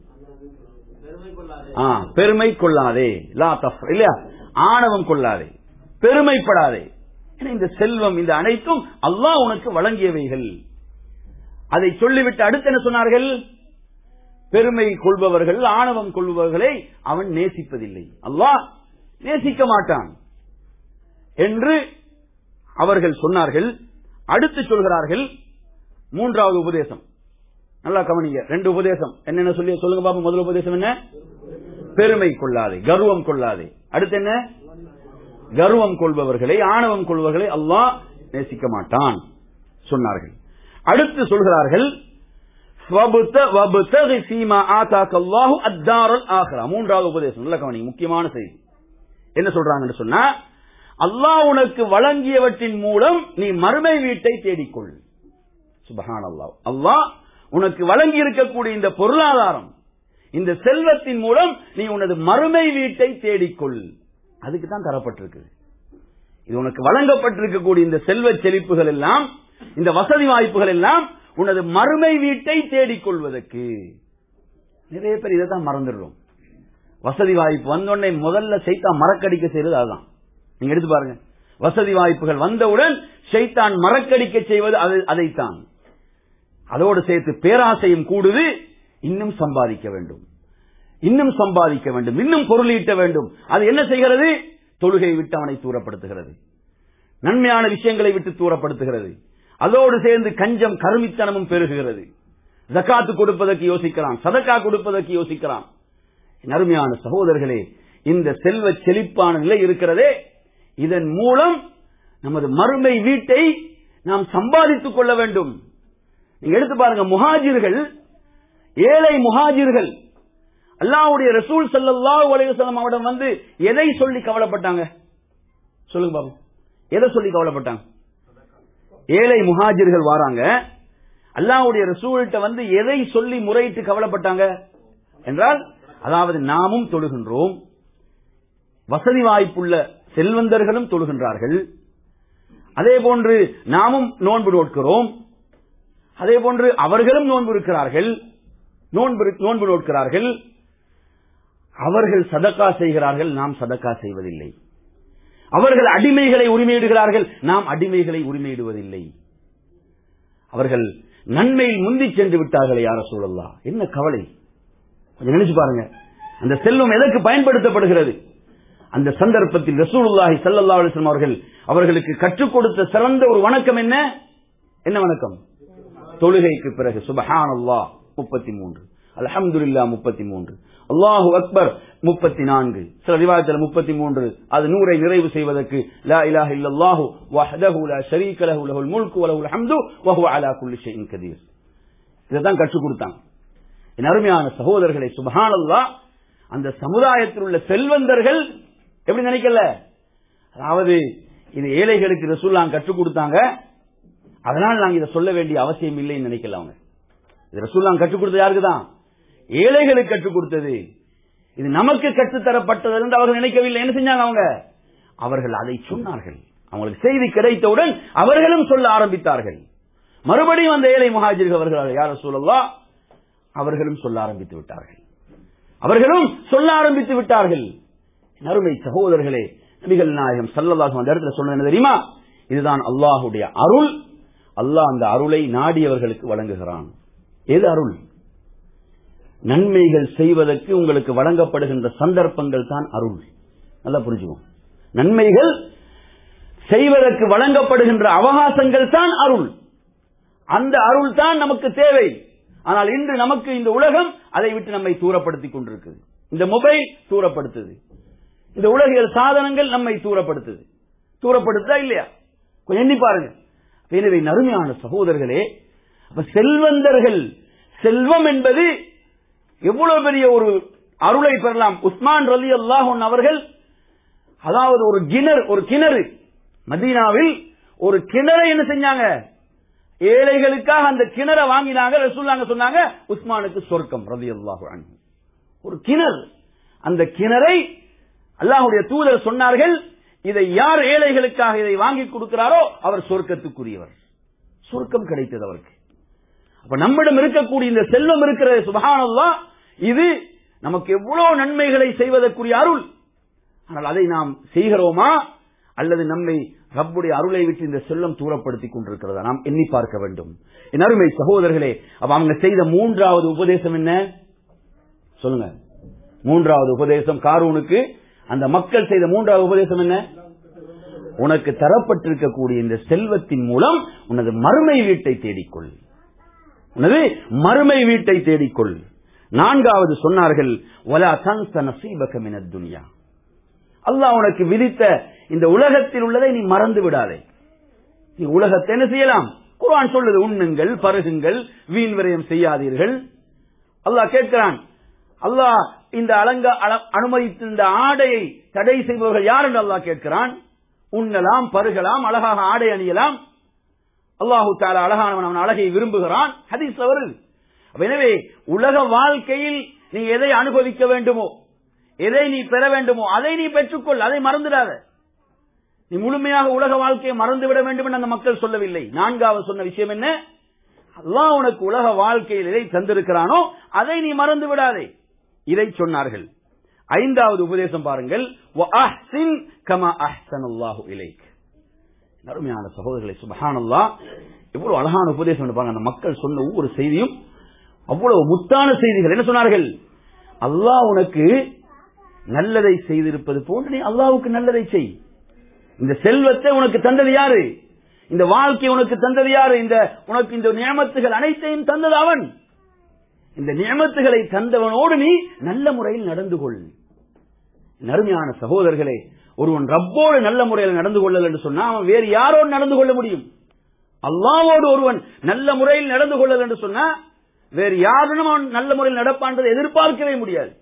ஆ, பெருமை கொள்ளாதே லா தஃப் இல்லையா ஆணவம் கொள்ளாதே பெருமைப்படாதே ஏன்னா இந்த செல்வம் இந்த அனைத்தும் அல்லாஹ் உனக்கு வழங்கியவைகள் அதை சொல்லிவிட்டு அடுத்து என்ன சொன்னார்கள் பெருமை கொள்பவர்கள் ஆணவம் கொள்பவர்களை அவன் நேசிப்பதில்லை அல்லாஹ் நேசிக்க மாட்டான் என்று அவர்கள் சொன்னார்கள் அடுத்து சொல்கிறார்கள் மூன்றாவது உபதேசம் நல்லா கவனிங்க ரெண்டு உபதேசம் என்னென்ன சொல்லி சொல்லுங்க பாப்பா முதல் உபதேசம் என்ன பெருமை கொள்ளாதே கர்வம் கொள்ளாதே அடுத்து என்ன கர்வம் கொள்பவர்களை ஆணவம் கொள்பவர்களை அல்லாஹ் நேசிக்க மாட்டான் சொன்னார்கள் அடுத்து சொல்கிறார்கள் "வபுத்த- வபுத்தகி ஃபீமா ஆதாக்க அல்லாஹு அத்தாரல் ஆஹிரா." மூன்றாவது உபதேசம் நல்ல கவனிங்க முக்கியமான செய்தி என்ன சொல்றாங்கன்னு சொன்னா அல்லாஹ் உனக்கு வழங்கியவற்றின் மூலம் நீ மறுமை வீட்டை தேடிக்கொள் சுபஹான் அல்லாஹ் அல்லாஹ் உனக்கு வழங்கி இருக்கக்கூடிய இந்த பொருளாதாரம் இந்த செல்வத்தின் மூலம் நீ உனது மறுமை வீட்டை தேடிக்கொள் அதுக்கு தான் தரப்பட்டிருக்கு இது உனக்கு வழங்கப்பட்டிருக்கக்கூடிய இந்த செல்வ செழிப்புகள் எல்லாம் இந்த வசதி வாய்ப்புகள் எல்லாம் உனது மறுமை வீட்டை தேடிக்கொள்வதற்கு நிறைய பேர் இதை தான் மறந்துடுறோம் வசதி வாய்ப்பு வந்தோடனே முதல்ல சைத்தான் மறக்கடிக்க செய்வது அதுதான் நீங்க எடுத்து பாருங்க வசதி வாய்ப்புகள் வந்தவுடன் சைத்தான் மறக்கடிக்க செய்வது அது- அதைத்தான் அதோடு சேர்த்து பேராசையும் கூடுது இன்னும் சம்பாதிக்க வேண்டும் இன்னும் சம்பாதிக்க வேண்டும் இன்னும் பொருளீட்ட வேண்டும் அது என்ன செய்கிறது தொழுகை விட்டு அவனை தூரப்படுத்துகிறது நன்மையான விஷயங்களை விட்டு தூரப்படுத்துகிறது அதோடு சேர்ந்து கஞ்சம் கருமித்தனமும் பெருகுகிறது ஜக்காத்து கொடுப்பதற்கு யோசிக்கலாம் சதக்கா கொடுப்பதற்கு யோசிக்கலாம் என் அருமையான சகோதரர்களே இந்த செல்வ செழிப்பான நிலை இருக்கிறதே இதன் மூலம் நமது மறுமை வீட்டை நாம் சம்பாதித்துக் கொள்ள வேண்டும் நீங்க எடுத்து பாருங்க முஹாஜிர்கள் ஏழை முஹாஜிர்கள் அல்லாஹ்வுடைய ரசூல் ஸல்லல்லாஹு அலைஹி வஸல்லம் அவரிடம் வந்து எதை சொல்லி கவலைப்பட்டாங்க சொல்லுங்க பாபு எதை சொல்லி கவலைப்பட்டாங்க ஏழை முஹாஜிர்கள் வராங்க அல்லாஹ்வுடைய ரசூல்கிட்ட வந்து எதை சொல்லி முறையிட்டு கவலைப்பட்டாங்க என்றால் அதாவது நாமும் தொழுகின்றோம் வசதி வாய்ப்புள்ள செல்வந்தர்களும் தொழுகின்றார்கள் அதே போன்று நாமும் நோன்பு நோட்கிறோம் அதே போன்று அவர்களும் நோன்பு இருக்கிறார்கள் நோன்பு நோன்பு நோட்கிறார்கள் அவர்கள் சதக்கா செய்கிறார்கள் நாம் சதக்கா செய்வதில்லை அவர்கள் அடிமைகளை உரிமையிடுகிறார்கள் நாம் அடிமைகளை உரிமையிடுவதில்லை அவர்கள் நன்மையில் முந்தி சென்று விட்டார்களே யார சூழல்லா என்ன கவலை கொஞ்சம் நினைச்சு பாருங்க அந்த செல்வம் எதற்கு பயன்படுத்தப்படுகிறது அந்த சந்தர்ப்பத்தில் ரசூலுல்லாஹி ஸல்லல்லாஹு அலைஹி வஸல்லம் அவர்கள் அவர்களுக்கு கற்றுக் கொடுத்த சிறந்த ஒரு வணக்கம் என்ன என்ன வணக்கம் தொழுகைக்கு பிறகு சுபஹானல்லாஹ் முப்பத்தி மூன்று அல்ஹம்துலில்லாஹ் முப்பத்தி மூன்று அல்லாஹு அக்பர் முப்பத்தி நான்கு சில ரிவாயத்தில் முப்பத்தி மூன்று அது நூறை நிறைவு செய்வதற்கு லா இலாஹ இல்லல்லாஹு வஹ்தஹு லா ஷரீக லஹு லஹுல் முல்கு வ லஹுல் ஹம்து வ ஹுவ அலா குல்லி ஷைஇன் கதீர் இதைத்தான் கற்றுக் கொடுத்தாங்க என் அருமையான சகோதரர்களை சுபஹானல்லாஹ் அந்த சமுதாயத்தில் உள்ள செல்வந்தர்கள் எப்படி நினைக்கல அதாவது இது ஏழைகளுக்கு ரசூல்லாம் கற்றுக் கொடுத்தாங்க அதனால் நாங்க இதை சொல்ல வேண்டிய அவசியம் இல்லைன்னு நினைக்கல அவங்க இது ரசூல்லாம் கற்றுக் கொடுத்தது யாருக்கு தான் ஏழைகளுக்கு கற்றுக் கொடுத்தது இது நமக்கு கற்றுத்தரப்பட்டது என்று அவர்கள் நினைக்கவில்லை என்ன செஞ்சாங்க அவங்க அவர்கள் அதை சொன்னார்கள் அவங்களுக்கு செய்தி கிடைத்தவுடன் அவர்களும் சொல்ல ஆரம்பித்தார்கள் மறுபடியும் அந்த ஏழை மகாஜிர்கள் அவர்கள் யார சொல்லலாம் அவர்களும் சொல்ல ஆரம்பித்து விட்டார்கள் அவர்களும் சொல்ல ஆரம்பித்து விட்டார்கள் என் அருமை சகோதரர்களே நபிகள் நாயகம் சல்லல்லாஹு அந்த இடத்துல சொன்னது என்ன தெரியுமா இதுதான் அல்லாஹுடைய அருள் அல்லாஹ் அந்த அருளை நாடியவர்களுக்கு வழங்குகிறான் எது அருள் நன்மைகள் செய்வதற்கு உங்களுக்கு வழங்கப்படுகின்ற சந்தர்ப்பங்கள் தான் அருள் நல்லா புரிஞ்சுவோம் நன்மைகள் செய்வதற்கு வழங்கப்படுகின்ற அவகாசங்கள் தான் அருள் அந்த அருள் தான் நமக்கு தேவை ஆனால் இன்று நமக்கு இந்த உலகம் அதை விட்டு நம்மை தூரப்படுத்திக் கொண்டிருக்குது இந்த மொபைல் தூரப்படுத்துது இந்த உலகியல் சாதனங்கள் நம்மை தூரப்படுத்துது தூரப்படுத்தா இல்லையா கொஞ்சம் எண்ணி பாருங்க எனவே நறுமையான சகோதரர்களே அப்ப செல்வந்தர்கள் செல்வம் என்பது எவ்வளவு பெரிய ஒரு அருளை பெறலாம் உஸ்மான் ரலி அல்லாஹன் அவர்கள் அதாவது ஒரு கிணறு ஒரு கிணறு மதீனாவில் ஒரு கிணறை என்ன செஞ்சாங்க ஏழைகளுக்காக அந்த கிணறை வாங்கினாங்க ரசூல்லாங்க சொன்னாங்க உஸ்மானுக்கு சொர்க்கம் ரதி அல்லாஹு அன்ஹு. ஒரு கிணறு அந்த கிணறை அல்லாஹுடைய தூதர் சொன்னார்கள் இதை யார் ஏழைகளுக்காக இதை வாங்கி கொடுக்கிறாரோ அவர் சொர்க்கத்துக்குரியவர் சொர்க்கம் கிடைத்தது அவருக்கு அப்ப நம்மிடம் இருக்கக்கூடிய இந்த செல்வம் இருக்கிற சுபகானல்லா இது நமக்கு எவ்வளவு நன்மைகளை செய்வதற்குரிய அருள் ஆனால் அதை நாம் செய்கிறோமா அல்லது நம்மை ரப்புடைய அருளை விட்டு இந்த செல்லம் தூரப்படுத்திக் கொண்டிருக்கிறதா நாம் எண்ணி பார்க்க வேண்டும் என் அருமை சகோதரர்களே அப்ப அவங்க செய்த மூன்றாவது உபதேசம் என்ன சொல்லுங்க மூன்றாவது உபதேசம் காரூனுக்கு அந்த மக்கள் செய்த மூன்றாவது உபதேசம் என்ன உனக்கு தரப்பட்டிருக்கக்கூடிய இந்த செல்வத்தின் மூலம் உனது மறுமை வீட்டை தேடிக்கொள் உனது மறுமை வீட்டை தேடிக்கொள் நான்காவது சொன்னார்கள் வலா தன்ச நசீபக மினத் துன்யா அல்லாஹ் உனக்கு விதித்த இந்த உலகத்தில் உள்ளதை நீ மறந்து விடாதே நீ உலகத்தை என்ன செய்யலாம் குர்ஆன் சொல்லுது உண்ணுங்கள் பருகுங்கள் வீண் விரயம் செய்யாதீர்கள் அல்லாஹ் கேட்கிறான் அல்லாஹ் இந்த அலங்க அல- அனுமதித்த இந்த ஆடையை தடை செய்பவர்கள் யார் என்று அல்லாஹ் கேட்கிறான் உண்ணலாம் பருகலாம் அழகாக ஆடை அணியலாம் அல்லாஹு தாலா அழகானவன் அவன் அழகை விரும்புகிறான் ஹதீஸ் வருது அப்ப எனவே உலக வாழ்க்கையில் நீ எதை அனுபவிக்க வேண்டுமோ எதை நீ பெற வேண்டுமோ அதை நீ பெற்றுக்கொள் அதை மறந்துடாத நீ முழுமையாக உலக வாழ்க்கையை மறந்துவிட வேண்டும் என்று அந்த மக்கள் சொல்லவில்லை நான்காவது சொன்ன விஷயம் என்ன அல்லாஹ் உனக்கு உலக வாழ்க்கையில் எதை தந்திருக்கிறானோ அதை நீ மறந்து விடாதே இதை சொன்னார்கள் ஐந்தாவது உபதேசம் பாருங்கள் وَأَحْسِنْ كَمَا أَحْسَنَ اللَّهُ إِلَيْكَ அருமையான சகோதரர்களை சுபஹானல்லா எவ்வளவு அழகான உபதேசம் என்று பாருங்க அந்த மக்கள் சொன்ன ஒவ்வொரு செய்தியும் அவ்வளவு முத்தான செய்திகள் என்ன சொன்னார்கள் அல்லாஹ் உனக்கு நல்லதை செய்திருப்பது போன்று நீ அல்லாஹ்வுக்கு நல்லதை செய் இந்த செல்வத்தை உனக்கு தந்தது யாரு இந்த வாழ்க்கை உனக்கு தந்தது யாரு இந்த உனக்கு இந்த நியமத்துகள் அனைத்தையும் தந்தது அவன் இந்த நியமத்துகளை தந்தவனோடு நீ நல்ல முறையில் நடந்து கொள் நறுமையான சகோதரர்களே ஒருவன் ரப்போடு நல்ல முறையில் நடந்து கொள்ளல் என்று சொன்னா அவன் வேறு யாரோடு நடந்து கொள்ள முடியும் அல்லாவோடு ஒருவன் நல்ல முறையில் நடந்து கொள்ளல் என்று சொன்னா வேறு யாருடன் அவன் நல்ல முறையில் நடப்பான்றதை எதிர்பார்க்கவே முடியாது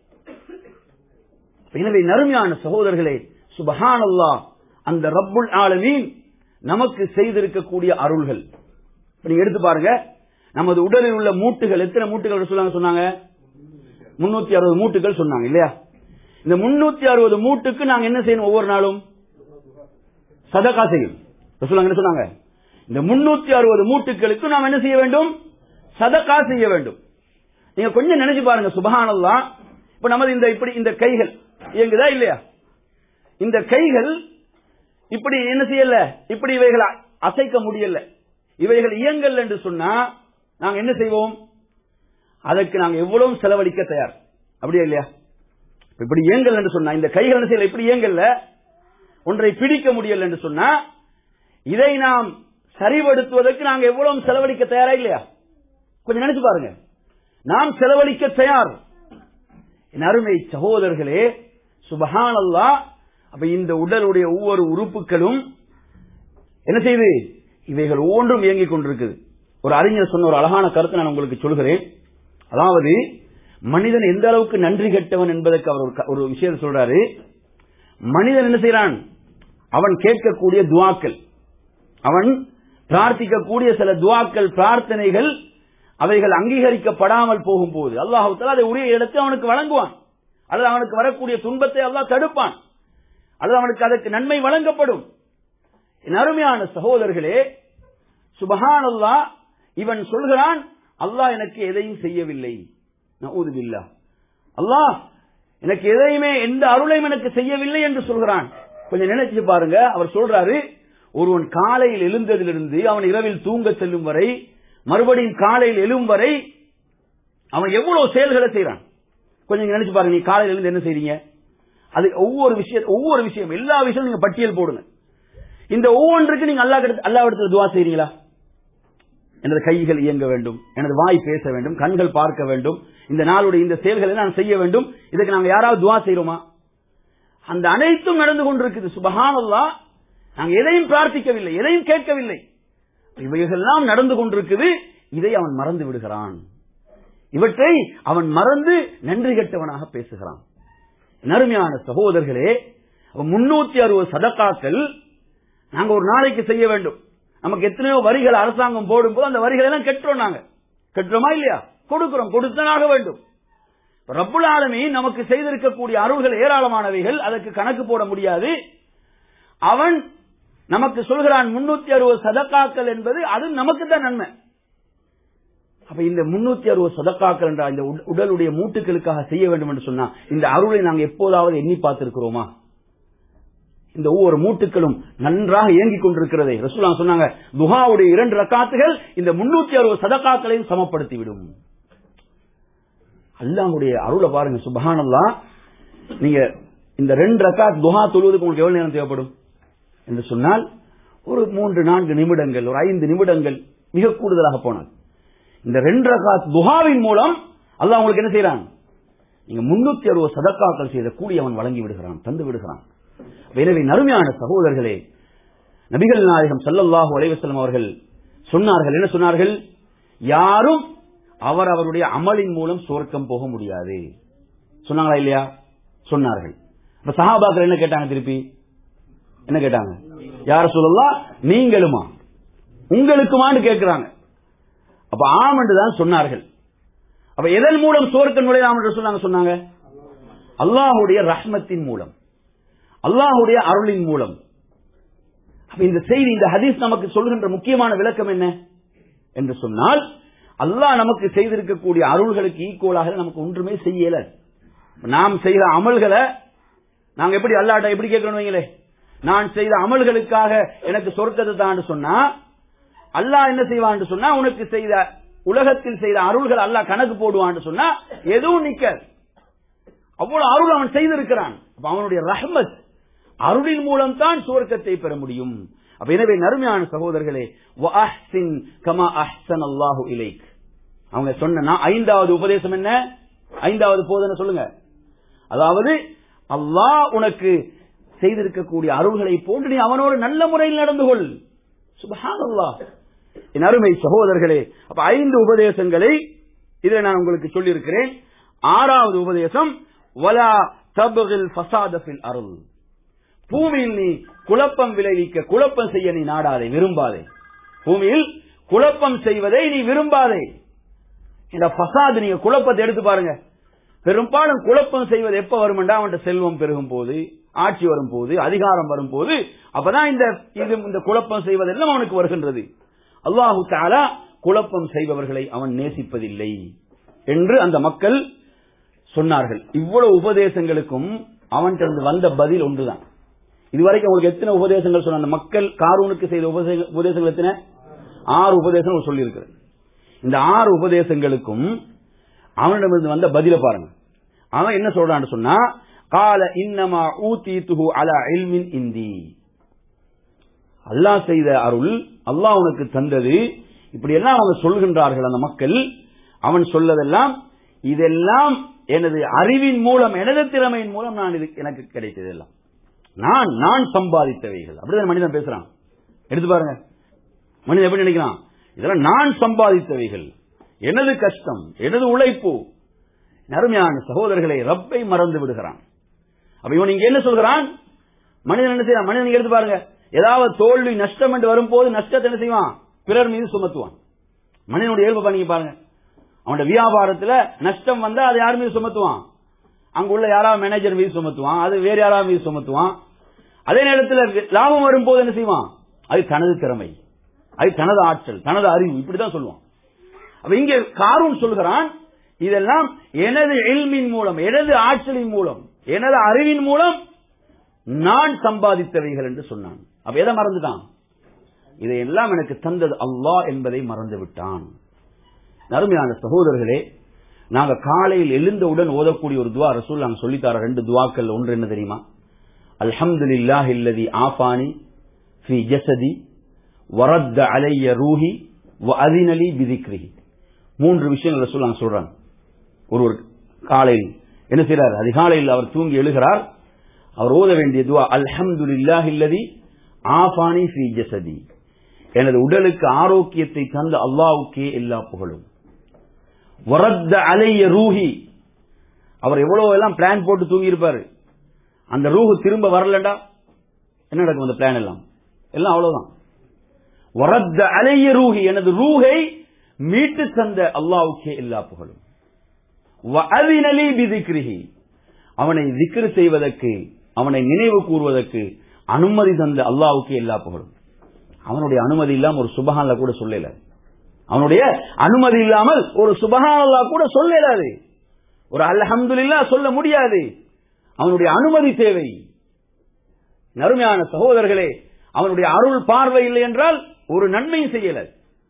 எனவே நறுமையான சகோதரர்களே சுபஹான் அல்லாஹ் அந்த ரப்புல் ஆலமீன் நமக்கு செய்திருக்கக்கூடிய அருள்கள் இப்ப நீங்க எடுத்து பாருங்க நமது உடலில் உள்ள மூட்டுகள் எத்தனை மூட்டுகள் சொன்னாங்க சொன்னாங்க முன்னூத்தி அறுபது மூட்டுகள் சொன்னாங்க இல்லையா இந்த முன்னூத்தி அறுபது மூட்டுக்கு நாங்க என்ன செய்யணும் ஒவ்வொரு நாளும் சதகா செய்யும் ரசூலுல்லாஹ் என்ன சொன்னாங்க இந்த முன்னூத்தி அறுபது மூட்டுகளுக்கு நாம் என்ன செய்ய வேண்டும் சதகா செய்ய வேண்டும் நீங்க கொஞ்சம் நினைச்சு பாருங்க சுபஹானல்லாஹ் இப்ப நமது இந்த இப்படி இந்த கைகள் இயங்குதா இல்லையா இந்த கைகள் இப்படி என்ன செய்யல இப்படி இவைகளை அசைக்க முடியல இவைகள் இயங்கல் என்று சொன்னா நாங்க என்ன செய்வோம் அதற்கு நாங்க எவ்வளவு செலவழிக்க தயார் அப்படியா இல்லையா இப்படி இயங்கல் என்று சொன்னா இந்த கைகள் என்ன செய்யல இப்படி இயங்கல்ல ஒன்றை பிடிக்க முடியல என்று சொன்னா இதை நாம் சரிபடுத்துவதற்கு நாங்க எவ்வளவு செலவழிக்க தயாரா இல்லையா கொஞ்சம் நினைச்சு பாருங்க நாம் செலவழிக்க தயார் என் அருமை சகோதரர்களே சுபஹானல்லா அப்ப இந்த உடலுடைய ஒவ்வொரு உறுப்புகளும் என்ன செய்யுது இவைகள் ஒவ்வொன்றும் இயங்கிக் கொண்டிருக்குது ஒரு அறிஞர் சொன்ன ஒரு அழகான கருத்தை நான் உங்களுக்கு சொல்கிறேன் அதாவது மனிதன் எந்த அளவுக்கு நன்றி கெட்டவன் என்பதற்கு அவர் ஒரு க- ஒரு விஷயத்தை சொல்றாரு மனிதன் என்ன செய்யறான் அவன் கேட்கக்கூடிய துவாக்கள் அவன் பிரார்த்திக்கக்கூடிய சில துவாக்கள் பிரார்த்தனைகள் அவைகள் அங்கீகரிக்கப்படாமல் போகும்போது அல்லாஹு தஆலா அதை உரிய இடத்தை அவனுக்கு வழங்குவான் அல்லது அவனுக்கு வரக்கூடிய துன்பத்தை அல்லாஹ் தடுப்பான் அல்லது அவனுக்கு அதற்கு நன்மை வழங்கப்படும் என் அருமையான சகோதரர்களே சுபஹானல்லாஹ் இவன் சொல்கிறான் அல்லாஹ் எனக்கு எதையும் செய்யவில்லை நஊது பில்லாஹ் அல்லாஹ் எனக்கு எதையுமே எந்த அருளையும் எனக்கு செய்யவில்லை என்று சொல்கிறான் கொஞ்சம் நினைச்சு பாருங்க அவர் சொல்றாரு ஒருவன் காலையில் எழுந்ததிலிருந்து அவன் இரவில் தூங்க செல்லும் வரை மறுபடியும் காலையில் எழும் வரை அவன் எவ்வளவு செயல்களை செய்யறான் கொஞ்சம் நினைச்சு பாருங்க நீ காலையில் எழுந்து என்ன செய்றீங்க அது ஒவ்வொரு விஷயம் ஒவ்வொரு விஷயம் எல்லா விஷயமும் நீங்க பட்டியல் போடுங்க இந்த ஒவ்வொன்றுக்கு நீங்க அல்லா அல்லா இடத்துல துவா செய்றீங்களா எனது கைகள் இயங்க வேண்டும் எனது வாய் பேச வேண்டும் கண்கள் பார்க்க வேண்டும் இந்த நாளுடைய இந்த செயல்களை நான் செய்ய வேண்டும் இதுக்கு நாங்க யாராவது துவா செய்யறோமா அந்த அனைத்தும் நடந்து கொண்டிருக்குது சுபஹானல்லா நாங்க எதையும் பிரார்த்திக்கவில்லை எதையும் கேட்கவில்லை இவைகளெல்லாம் நடந்து கொண்டிருக்குது இதை அவன் மறந்து விடுகிறான் இவற்றை அவன் மறந்து நன்றி கெட்டவனாக பேசுகிறான் நறுமையான சகோதரர்களே முன்னூத்தி அறுபது சதக்காக்கள் நாங்க ஒரு நாளைக்கு செய்ய வேண்டும் நமக்கு எத்தனையோ வரிகள் அரசாங்கம் போடும்போது அந்த வரிகள் எல்லாம் கெட்டுறோம் நாங்க கெட்டுறோமா இல்லையா கொடுக்கிறோம் கொடுத்தனாக வேண்டும் ரப்புல் ஆலமீன் நமக்கு செய்திருக்கக்கூடிய அருள்கள் ஏராளமானவைகள் அதற்கு கணக்கு போட முடியாது அவன் நமக்கு சொல்கிறான் முன்னூத்தி அறுபது சதக்காக்கள் என்பது அது நமக்கு தான் நன்மை அப்ப இந்த முன்னூத்தி அறுபது சதக்காக்கள் என்ற இந்த உட- உடலுடைய மூட்டுகளுக்காக செய்ய வேண்டும் என்று சொன்னா இந்த அருளை நாங்கள் எப்போதாவது எண்ணி பார்த்திருக்கிறோமா இந்த ஒவ்வொரு மூட்டுகளும் நன்றாக இயங்கிக் கொண்டிருக்கிறதே ரசூலா சொன்னாங்க துஹாவுடைய இரண்டு ரக்காத்துகள் இந்த முன்னூத்தி அறுபது சதக்காக்களையும் சமப்படுத்தி விடும் அல்லாஹ்வுடைய அருளை பாருங்க சுபஹானல்லா நீங்க இந்த ரெண்டு ரக்காத் துஹா தொழுவதுக்கு உங்களுக்கு எவ்வளவு நேரம் தேவைப்படும் என்று சொன்னால் ஒரு மூன்று நான்கு நிமிடங்கள் ஒரு ஐந்து நிமிடங்கள் மிக கூடுதலாக போனால் இந்த ரெண்டு ரக்காத் துஹாவின் மூலம் அல்லாஹ் உங்களுக்கு என்ன செய்யறான் நீங்க முன்னூத்தி அறுபது சதக்காக்கள் செய்த கூலி அவன் வழங்கி விடுகிறான் தந்து விடுகிறான் எனவே நறுமையான சகோதரர்களே நபிகள் நாயகம் ஸல்லல்லாஹு அலைஹி வஸல்லம் அவர்கள் சொன்னார்கள் என்ன சொன்னார்கள் யாரும் அவர் அவருடைய அமலின் மூலம் சுவர்க்கம் போக முடியாது சொன்னாங்களா இல்லையா சொன்னார்கள் இப்ப சஹாபாக்கள் என்ன கேட்டாங்க திருப்பி என்ன கேட்டாங்க யார சொல்லலாம் நீங்களுமா உங்களுக்குமான்னு கேட்கிறாங்க அப்ப ஆம் என்று தான் சொன்னார்கள் அப்ப எதன் மூலம் சுவர்க்க நுழையலாம் என்று சொன்னாங்க சொன்னாங்க அல்லாஹுடைய ரஹ்மத்தின் மூலம் அல்லாஹுடைய அருளின் மூலம் அப்ப இந்த செய்தி இந்த ஹதீஸ் நமக்கு சொல்கின்ற முக்கியமான விளக்கம் என்ன என்று சொன்னால் அல்லாஹ் நமக்கு செய்திருக்கக்கூடிய அருள்களுக்கு ஈக்குவலாக நமக்கு ஒன்றுமே செய்யல நாம் செய்த அமல்களை நாங்க எப்படி அல்லாட்ட எப்படி கேட்கணும் வைங்களே நான் செய்த அமல்களுக்காக எனக்கு சொர்க்கத்தை தான் சொன்னா அல்லாஹ் என்ன செய்வான்னு சொன்னா உனக்கு செய்த உலகத்தில் செய்த அருள்கள் அல்லாஹ் கணக்கு போடுவான்னு சொன்னா எதுவும் நிக்காது அவ்வளவு அருள் அவன் செய்திருக்கிறான் அப்ப அவனுடைய ரஹ்மத் அருளின் மூலம் தான் சுவர்க்கத்தை பெற முடியும் அப்ப எனவே நறுமையான சகோதரர்களே வஅஹ்சின் கமா அஹ்சன் அல்லாஹு இலைக் அவங்க சொன்னா ஐந்தாவது உபதேசம் என்ன ஐந்தாவது போதனை சொல்லுங்க அதாவது அல்லாஹ் உனக்கு செய்திருக்கக்கூடிய அருள்களை போன்று நீ அவனோடு நல்ல முறையில் நடந்து கொள் சுபஹானல்லாஹ் என் அருமை சகோதரர்களே அப்ப ஐந்து உபதேசங்களை இதை நான் உங்களுக்கு சொல்லியிருக்கிறேன் ஆறாவது உபதேசம் வலா தபுகில் ஃபசாதபில் அருள் பூமியில் நீ குழப்பம் விளைவிக்க குழப்பம் செய்ய நீ நாடாதே விரும்பாதே பூமியில் குழப்பம் செய்வதை நீ விரும்பாதே இந்த ஃபசாது நீங்க குழப்பத்தை எடுத்து பாருங்க பெரும்பாலும் குழப்பம் செய்வது எப்ப வரும்டா அவன்கிட்ட செல்வம் பெருகும் போது ஆட்சி வரும் போது அதிகாரம் வரும் போது அப்பதான் இந்த இது இந்த குழப்பம் செய்வதெல்லாம் அவனுக்கு வருகின்றது அல்லாஹு தாலா குழப்பம் செய்பவர்களை அவன் நேசிப்பதில்லை என்று அந்த மக்கள் சொன்னார்கள் இவ்வளவு உபதேசங்களுக்கும் அவன்கிட்ட வந்த பதில் ஒன்றுதான் இதுவரைக்கும் உங்களுக்கு எத்தனை உபதேசங்கள் சொன்ன அந்த மக்கள் காரூனுக்கு செய்த உபதேச- உபதேசங்கள் எத்தனை ஆறு உபதேசங்கள் சொல்லியிருக்கிறது இந்த ஆறு உபதேசங்களுக்கும் அவனிடமிருந்து வந்த பதில பாருங்க அவன் என்ன சொல்றான்னு சொன்னா கால இன்னமா ஊத்தீத்துஹு அலா இல்மின் இந்தி அல்லாஹ் செய்த அருள் அல்லாஹ் உனக்கு தந்தது இப்படி எல்லாம் அவங்க சொல்கின்றார்கள் அந்த மக்கள் அவன் சொல்லதெல்லாம் இதெல்லாம் எனது அறிவின் மூலம் எனது திறமையின் மூலம் நான் இது எனக்கு கிடைத்தது எல்லாம் நான் நான் சம்பாதித்தவைகள் அப்படிதான் மனிதன் பேசுறான் எடுத்து பாருங்க மனிதன் எப்படி நினைக்கிறான் இதெல்லாம் நான் சம்பாதித்தவைகள் எனது கஷ்டம் எனது உழைப்பு நறுமையான சகோதரர்களை ரப்பை மறந்து விடுகிறான் அப்ப இவன் இங்க என்ன சொல்கிறான் மனிதன் என்ன செய்வான் மனிதன் நீங்க எடுத்து பாருங்க ஏதாவது தோல்வி நஷ்டம் என்று வரும்போது நஷ்டத்தை என்ன செய்வான் பிறர் மீது சுமத்துவான் மனிதனுடைய இயல்பு பண்ணி பாருங்க அவனோட வியாபாரத்துல நஷ்டம் வந்தா அதை யார் மீது சுமத்துவான் அங்க உள்ள யாராவது மேனேஜர் மீது சுமத்துவான் அது வேற யாராவது மீது சுமத்துவான் அதே நேரத்தில் லாபம் வரும்போது என்ன செய்வான் அது தனது திறமை அது தனது ஆற்றல் தனது அறிவு இப்படிதான் சொல்லுவான் அப்ப இங்க காரூன் சொல்கிறான் இதெல்லாம் எனது எல்மின் மூலம் எனது ஆற்றலின் மூலம் எனது அறிவின் மூலம் நான் சம்பாதித்தவைகள் என்று சொன்னான் அப்ப எதை மறந்துட்டான் இதையெல்லாம் எனக்கு தந்தது அல்லாஹ் என்பதை மறந்து விட்டான் அருமையான சகோதரர்களே நாங்க காலையில் எழுந்தவுடன் ஓதக்கூடிய ஒரு துவா ரசூல் நாங்க சொல்லித்தார ரெண்டு துவாக்கள் ஒன்று என்ன தெரியுமா அல்ஹம்துலில்லாஹி இல்லதி ஆஃபானி ஃபி ஜஸதி வரத்த அலைய ரூஹி வ அதினலி பிதிக்ரிஹி மூன்று விஷயங்கள் ரசூல் நாங்க சொல்றாங்க ஒருவர் காலையில் என்ன செய்றார் அதிகாலையில் அவர் தூங்கி எழுகிறார் அவர் ஓத வேண்டிய துவா அல்ஹம்துலில்லாஹி இல்லதி ஆஃபானி ஃபி ஜஸதி எனது உடலுக்கு ஆரோக்கியத்தை தந்த அல்லாவுக்கே எல்லா புகழும் வரத்த அலைய ரூஹி அவர் எவ்வளவு எல்லாம் பிளான் போட்டு தூங்கி இருப்பாரு அந்த ரூஹு திரும்ப வரலண்டா என்ன நடக்கும் அந்த பிளான் எல்லாம் எல்லாம் அவ்வளவுதான் வரத்த அலைய ரூஹி எனது ரூஹை மீட்டு தந்த அல்லாவுக்கே எல்லா புகழும் வஅதினலி பிதிக்ரிஹி அவனை திக்ரு செய்வதற்கு அவனை நினைவு கூறுவதற்கு அனுமதி தந்த அல்லாவுக்கு எல்லா புகழும் அவனுடைய அனுமதி இல்லாம ஒரு சுபஹான்ல கூட சொல்லல அவனுடைய அனுமதி இல்லாமல் ஒரு சுபஹான் அல்லா கூட சொல்லலாது ஒரு அல்ஹம்துலில்லா சொல்ல முடியாது அவனுடைய அனுமதி தேவை நறுமையான சகோதரர்களே அவனுடைய அருள் பார்வை இல்லை என்றால் ஒரு நன்மையும் செய்யல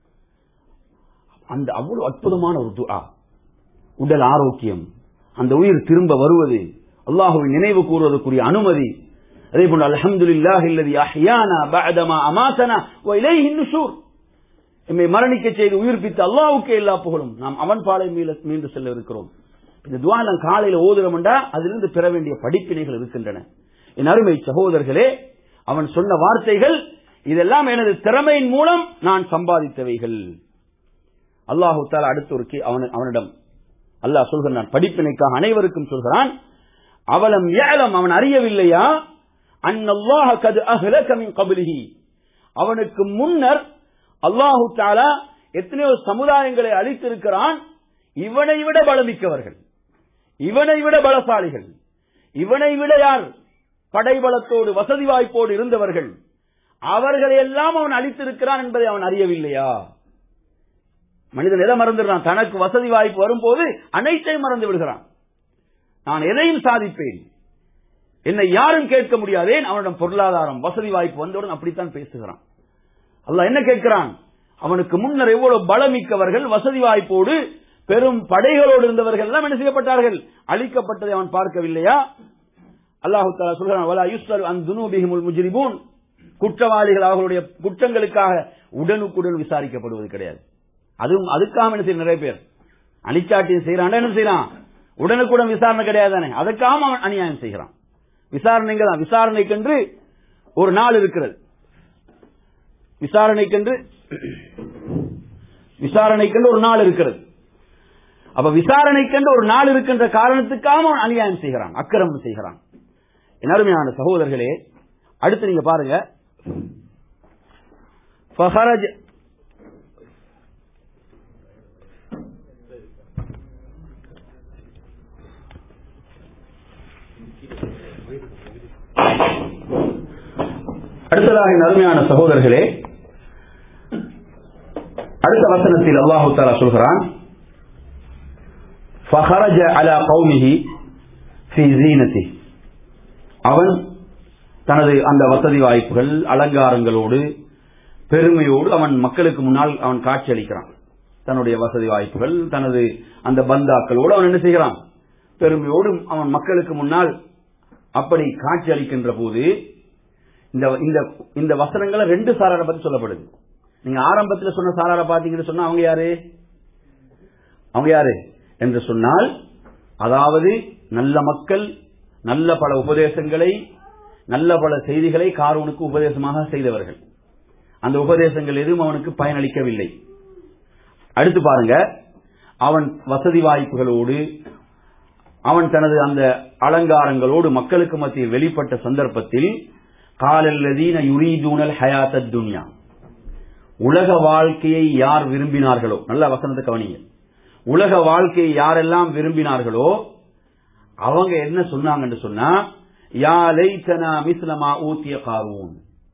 அந்த அவ்வளவு அற்புதமான ஒரு துஆ உடல் ஆரோக்கியம் அந்த உயிர் திரும்ப வருவது அல்லாஹுவின் நினைவு கூறுவதற்குரிய அனுமதி அதே போன்று அல்ஹம்துலில்லாஹ் இல்லதி அஹ்யானா பஅதமா அமாதனா வ இலைஹி நுஷூர் எம்மை மரணிக்க செய்து உயிர்ப்பித்த அல்லாஹ்வுக்கு எல்லா புகழும் நாம் அவன் பாலை மீள மீண்டு செல்ல இருக்கிறோம் இந்த துவா நாம் காலையில ஓதுறோம்டா அதிலிருந்து பெற வேண்டிய படிப்பினைகள் இருக்கின்றன என் அருமை சகோதரர்களே அவன் சொன்ன வார்த்தைகள் இதெல்லாம் எனது திறமையின் மூலம் நான் சம்பாதித்தவைகள் அல்லாஹு தாலா அடுத்து ஒரு கே- அவன- அவனிடம் அல்லாஹ் சொல்கிறான் படிப்பினைக்காக அனைவருக்கும் சொல்கிறான் அவலம் ஏலம் அவன் அறியவில்லையா அன்னல்லாஹ கது அஹ்லக மின் கபிலிஹி அவனுக்கு முன்னர் அல்லாஹு தாலா எத்தனையோ சமுதாயங்களை அளித்திருக்கிறான் இவனை விட பலமிக்கவர்கள் இவனை விட பலசாலிகள் இவனை விட யார் படைபலத்தோடு வசதி வாய்ப்போடு இருந்தவர்கள் அவர்களை எல்லாம் அவன் அளித்திருக்கிறான் என்பதை அவன் அறியவில்லையா மனிதன் எதை மறந்துடுறான் தனக்கு வசதி வாய்ப்பு வரும்போது அனைத்தையும் மறந்து விடுகிறான் நான் எதையும் சாதிப்பேன் என்னை யாரும் கேட்க முடியாதேன் அவனிடம் பொருளாதாரம் வசதி வாய்ப்பு வந்தவுடன் அப்படித்தான் பேசுகிறான் அல்லாஹ் என்ன கேட்கிறான் அவனுக்கு முன்னர் எவ்வளவு பலமிக்கவர்கள் வசதி வாய்ப்போடு பெரும் படைகளோடு இருந்தவர்கள் எல்லாம் என்ன செய்யப்பட்டார்கள் அழிக்கப்பட்டதை அவன் பார்க்கவில்லையா அல்லாஹு தாலா சொல்கிறான் வலா யுஸ்லர் அன் துனூபிஹிமுல் முஜ்ரிபூன் குற்றவாளிகள் அவர்களுடைய குற்றங்களுக்காக உடனுக்குடன் விசாரிக்கப்படுவது கிடையாது அதுவும் அதுக்காக என்ன செய்ய நிறைய பேர் அழிச்சாட்டியம் செய்யறான் என்ன செய்யறான் உடனுக்குடன் விசாரணை கிடையாது தானே அதுக்காக அவன் அநியாயம் செய்கிறான் விசாரணைங்க தான் விசாரணைக்கென்று ஒரு நாள் இருக்கிறது விசாரணைக்கென்று விசாரணைக்கென்று ஒரு நாள் இருக்கிறது அப்ப விசாரணைக்கென்று ஒரு நாள் இருக்கின்ற காரணத்துக்காக அவன் அநியாயம் செய்கிறான் அக்கிரமம் செய்கிறான் என் அருமையான சகோதரர்களே அடுத்து நீங்க பாருங்க ஃபஹரஜ அடுத்ததாக என் அருமையான சகோதரர்களே அடுத்த வசனத்தில் அல்லாஹு தாலா சொல்கிறான் فخرج على قومه في زينته அவன் தனது அந்த வசதி வாய்ப்புகள் அலங்காரங்களோடு பெருமையோடு அவன் மக்களுக்கு முன்னால் அவன் காட்சி அளிக்கிறான் தன்னுடைய வசதி வாய்ப்புகள் தனது அந்த பந்தாக்களோடு அவன் என்ன செய்கிறான் பெருமையோடு அவன் மக்களுக்கு முன்னால் அப்படி காட்சி அளிக்கின்ற போது இந்த இந்த இந்த வசனங்களை ரெண்டு சாராரை பத்தி சொல்லப்படுது நீங்க ஆரம்பத்தில் சொன்ன சாராரை பாத்தீங்கன்னு சொன்னா அவங்க யாரு அவங்க யாரு என்று சொன்னால் அதாவது நல்ல மக்கள் நல்ல பல உபதேசங்களை நல்ல பல செய்திகளை காரூனுக்கு உபதேசமாக செய்தவர்கள் அந்த உபதேசங்கள் எதுவும் அவனுக்கு பயனளிக்கவில்லை அடுத்து பாருங்க அவன் வசதி வாய்ப்புகளோடு அவன் தனது அந்த அலங்காரங்களோடு மக்களுக்கு மத்தியில் வெளிப்பட்ட சந்தர்ப்பத்தில் காலல்லதீன யுரீதூனல் ஹயாத்தத் துன்யா உலக வாழ்க்கையை யார் விரும்பினார்களோ நல்ல வசனத்தை கவனிங்க உலக வாழ்க்கையை யாரெல்லாம் விரும்பினார்களோ அவங்க என்ன சொன்னாங்கன்னு சொன்னா யா லைத்தனா மிஸ்லமா ஊத்திய காரூன்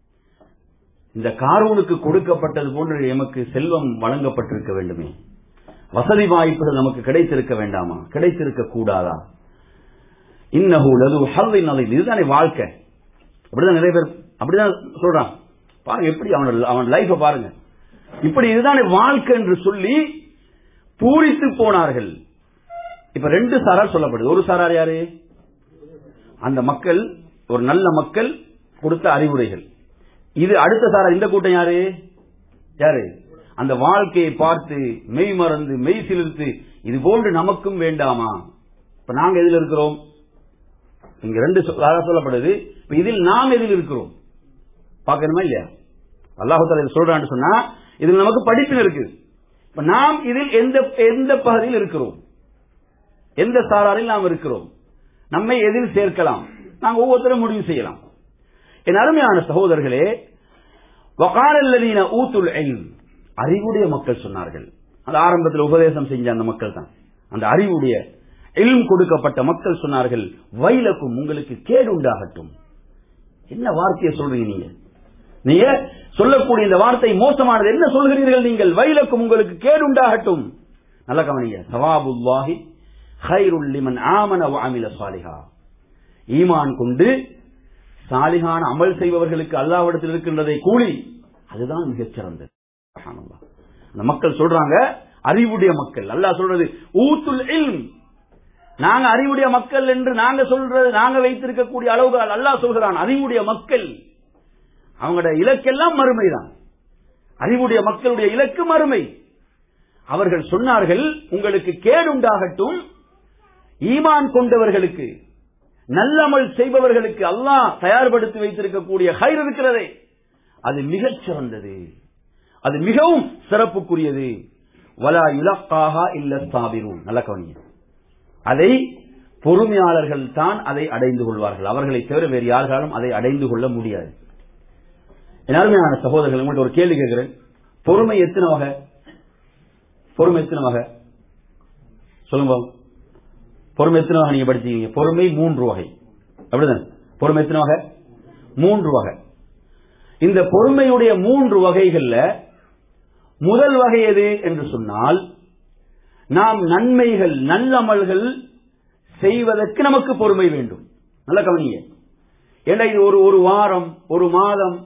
இந்த காரூனுக்கு கொடுக்கப்பட்டது போன்று எமக்கு செல்வம் வழங்கப்பட்டிருக்க வேண்டுமே வசதி வாய்ப்புகள் நமக்கு கிடைத்திருக்க வேண்டாமா கிடைத்திருக்க கூடாதா இன்னஹு லது ஹல்லின் அலை இதுதானே வாழ்க்கை அப்படிதான் நிறைய பேர் அப்படிதான் சொல்றான் பாருங்க எப்படி அவன் அவன் லைஃப பாருங்க இப்படி இதுதானே வாழ்க்கை என்று சொல்லி பூரித்து போனார்கள் இப்ப ரெண்டு சாரார் சொல்லப்படுது ஒரு சாரார் யாரு அந்த மக்கள் ஒரு நல்ல மக்கள் கொடுத்த அறிவுரைகள் இது அடுத்த சாரார் இந்த கூட்டம் யாரு யாரு அந்த வாழ்க்கையை பார்த்து மெய் மறந்து மெய் சிலிர்த்து இது போன்று நமக்கும் வேண்டாமா இப்ப நாங்க எதில் இருக்கிறோம் இங்க ரெண்டு சாரா சொல்லப்படுது இப்ப இதில் நாம் எதில் இருக்கிறோம் பார்க்கணுமா இல்லையா அல்லாஹு சொல்றான்னு சொன்னா இதில் நமக்கு படிப்பின் இருக்கு இப்ப நாம் இதில் எந்த எந்த பகுதியில் இருக்கிறோம் எந்த சாராரில் நாம் இருக்கிறோம் நம்மை எதில் சேர்க்கலாம் நாங்கள் ஒவ்வொருத்தரும் முடிவு செய்யலாம் என் அருமையான சகோதரர்களே வகாலல்லதீன ஊத்துல் இல்ம் அறிவுடைய மக்கள் சொன்னார்கள் அந்த ஆரம்பத்தில் உபதேசம் செஞ்ச அந்த மக்கள் தான் அந்த அறிவுடைய இல்ம் கொடுக்கப்பட்ட மக்கள் சொன்னார்கள் வயலக்கும் உங்களுக்கு கேடு உண்டாகட்டும் என்ன வார்த்தையை சொல்றீங்க நீங்க நீங்க சொல்லக்கூடிய இந்த வார்த்தை மோசமானது என்ன சொல்கிறீர்கள் நீங்கள் வயலுக்கும் உங்களுக்கு கேடுண்டாகட்டும் நல்ல கவனிங்க சவாபுல்லாஹி ஹைருல் லிமன் ஆமன வ அமில சாலிஹா ஈமான் கொண்டு சாலிகான அமல் செய்பவர்களுக்கு அல்லாவிடத்தில் இருக்கின்றதை கூலி அதுதான் மிகச் சிறந்தது சுப்ஹானல்லாஹ். அந்த மக்கள் சொல்றாங்க அறிவுடைய மக்கள் அல்லாஹ் சொல்றது ஊத்துல் இல்ம் நாங்க அறிவுடைய மக்கள் என்று நாங்க சொல்றது நாங்க வைத்திருக்கக்கூடிய அளவுகள் அல்லாஹ் சொல்கிறான் அறிவுடைய மக்கள் அவங்களோட இலக்கெல்லாம் மறுமைதான் அறிவுடைய மக்களுடைய இலக்கு மறுமை அவர்கள் சொன்னார்கள் உங்களுக்கு கேடுண்டாகட்டும் ஈமான் கொண்டவர்களுக்கு நல்லமல் செய்பவர்களுக்கு அல்லாஹ் தயார்படுத்தி வைத்திருக்கக்கூடிய ஹைர் இருக்கிறதே அது மிகச் சிறந்தது அது மிகவும் சிறப்புக்குரியது வலா இலக்காக இல்ல சாபிரும் நல்ல கவனியம் அதை பொறுமையாளர்கள் தான் அதை அடைந்து கொள்வார்கள் அவர்களை தவிர வேறு யார்களாலும் அதை அடைந்து கொள்ள முடியாது என் அருமையான சகோதரர்கள் உங்கள்ட்ட ஒரு கேள்வி கேட்கிறேன் பொறுமை எத்தனை வகை பொறுமை எத்தனை வகை சொல்லுங்க பாப்போம். பொறுமை எத்தனை வகை நீங்க படிச்சீங்க பொறுமை மூன்று வகை அப்படிதான் பொறுமை எத்தனை வகை மூன்று வகை இந்த பொறுமையுடைய மூன்று வகைகள்ல முதல் வகை எது என்று சொன்னால் நாம் நன்மைகள் நல்லமல்கள் செய்வதற்கு நமக்கு பொறுமை வேண்டும் நல்ல கவனிங்க ஏன்னா இது ஒரு ஒரு வாரம் ஒரு மாதம்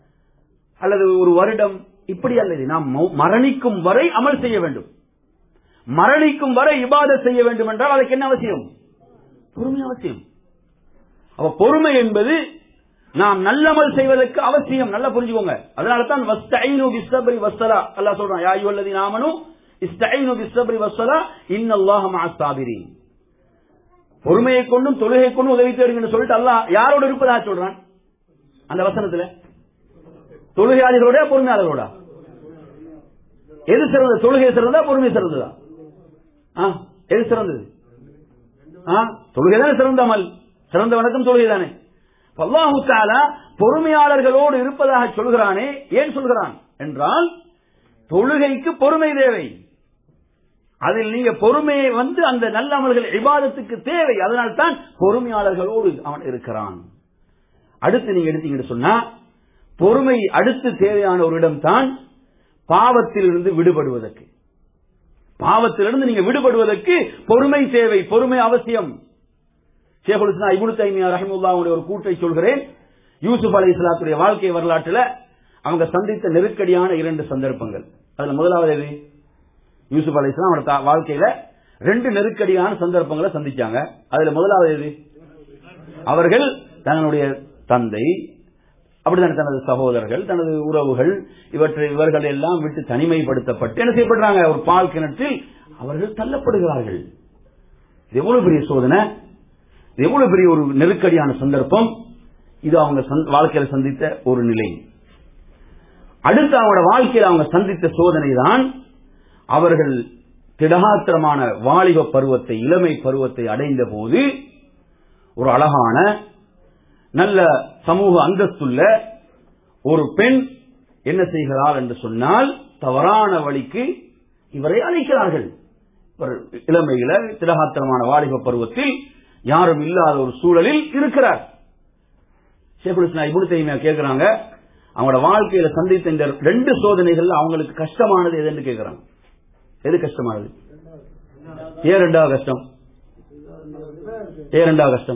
அல்லது ஒரு வருடம் இப்படி அல்லது நாம் மௌ- மரணிக்கும் வரை அமல் செய்ய வேண்டும் மரணிக்கும் வரை இபாதத் செய்ய வேண்டும் என்றால் அதுக்கு என்ன அவசியம் பொறுமை அவசியம் அப்ப பொறுமை என்பது நாம் நல்லமல் செய்வதற்கு அவசியம் நல்லா புரிஞ்சுக்கோங்க அதனால தான் வஸ்தைனு பிஸ்ஸப்ரி வஸ்ஸலா அல்லாஹ் சொல்றான் யா அய்யுஹல்லதீன ஆமனு இஸ்தைனு பிஸ்ஸப்ரி வஸ்ஸலா இன்னல்லாஹ மஅஸ் சாபிரீன் பொறுமையை கொண்டும் தொழுகை கொண்டும் உதவி தேடுங்கன்னு சொல்லிட்டு அல்லாஹ் யாரோட இருப்பதா சொல்றான் அந்த வசனத்துல தொழுகையாளர்களோட பொறுமையாளர்களோட எது சிறந்தது தொழுகை சிறந்ததா பொறுமை சிறந்ததா ஆ, எது சிறந்தது ஆ, தொழுகை தானே சிறந்த அமல் சிறந்த வணக்கம் தொழுகை தானே அல்லாஹு தாலா பொறுமையாளர்களோடு இருப்பதாக சொல்கிறானே ஏன் சொல்கிறான் என்றால் தொழுகைக்கு பொறுமை தேவை அதில் நீங்க பொறுமையை வந்து அந்த நல்ல அமல்கள் இபாதத்துக்கு தேவை அதனால் தான் பொறுமையாளர்களோடு அவன் இருக்கிறான் அடுத்து நீங்க எடுத்தீங்கன்னு சொன்னா பொறுமை அடுத்து தேவையான ஒரு இடம் தான் பாவத்திலிருந்து விடுபடுவதற்கு பாவத்திலிருந்து நீங்க விடுபடுவதற்கு பொறுமை தேவை பொறுமை அவசியம் ஷேகுல் இஸ்லாம் இபுனு தைமியா ரஹிமுல்லாவுடைய ஒரு கூட்டை சொல்கிறேன் யூசுப் அலை இஸ்லாத்துடைய வாழ்க்கை வரலாற்றுல அவங்க சந்தித்த நெருக்கடியான இரண்டு சந்தர்ப்பங்கள் அதுல முதலாவது எது யூசுப் அலை இஸ்லாம் வாழ்க்கையில ரெண்டு நெருக்கடியான சந்தர்ப்பங்களை சந்திச்சாங்க அதுல முதலாவது எது அவர்கள் தங்களுடைய தந்தை அப்படித்தானே தனது சகோதரர்கள் தனது உறவுகள் இவற்றை இவர்கள் எல்லாம் விட்டு தனிமைப்படுத்தப்பட்டு என்ன செய்யப்படுறாங்க ஒரு பால் கிணற்றில் அவர்கள் தள்ளப்படுகிறார்கள் இது எவ்வளவு பெரிய சோதனை இது எவ்வளவு பெரிய ஒரு நெருக்கடியான சந்தர்ப்பம் இது அவங்க சந்- வாழ்க்கையில சந்தித்த ஒரு நிலை அடுத்து அவங்களோட வாழ்க்கையில் அவங்க சந்தித்த சோதனை தான் அவர்கள் திடகாத்திரமான வாலிப பருவத்தை இளமை பருவத்தை அடைந்த போது ஒரு அழகான நல்ல சமூக அந்தஸ்துள்ள ஒரு பெண் என்ன செய்கிறாள் என்று சொன்னால் தவறான வழிக்கு இவரை அழைக்கிறார்கள் இவர் இளமையில திடகாத்திரமான வாலிப பருவத்தில் யாரும் இல்லாத ஒரு சூழலில் இருக்கிறார் ஷேகுல் இஸ்லாம் இப்னு தைமியா கேட்கிறாங்க அவங்களோட வாழ்க்கையில சந்தித்த இந்த ரெண்டு சோதனைகள் அவங்களுக்கு கஷ்டமானது எதுன்னு கேட்கிறாங்க எது கஷ்டமானது ஏன் ரெண்டாவது கஷ்டம் ஏன் ரெண்டாவது கஷ்டம்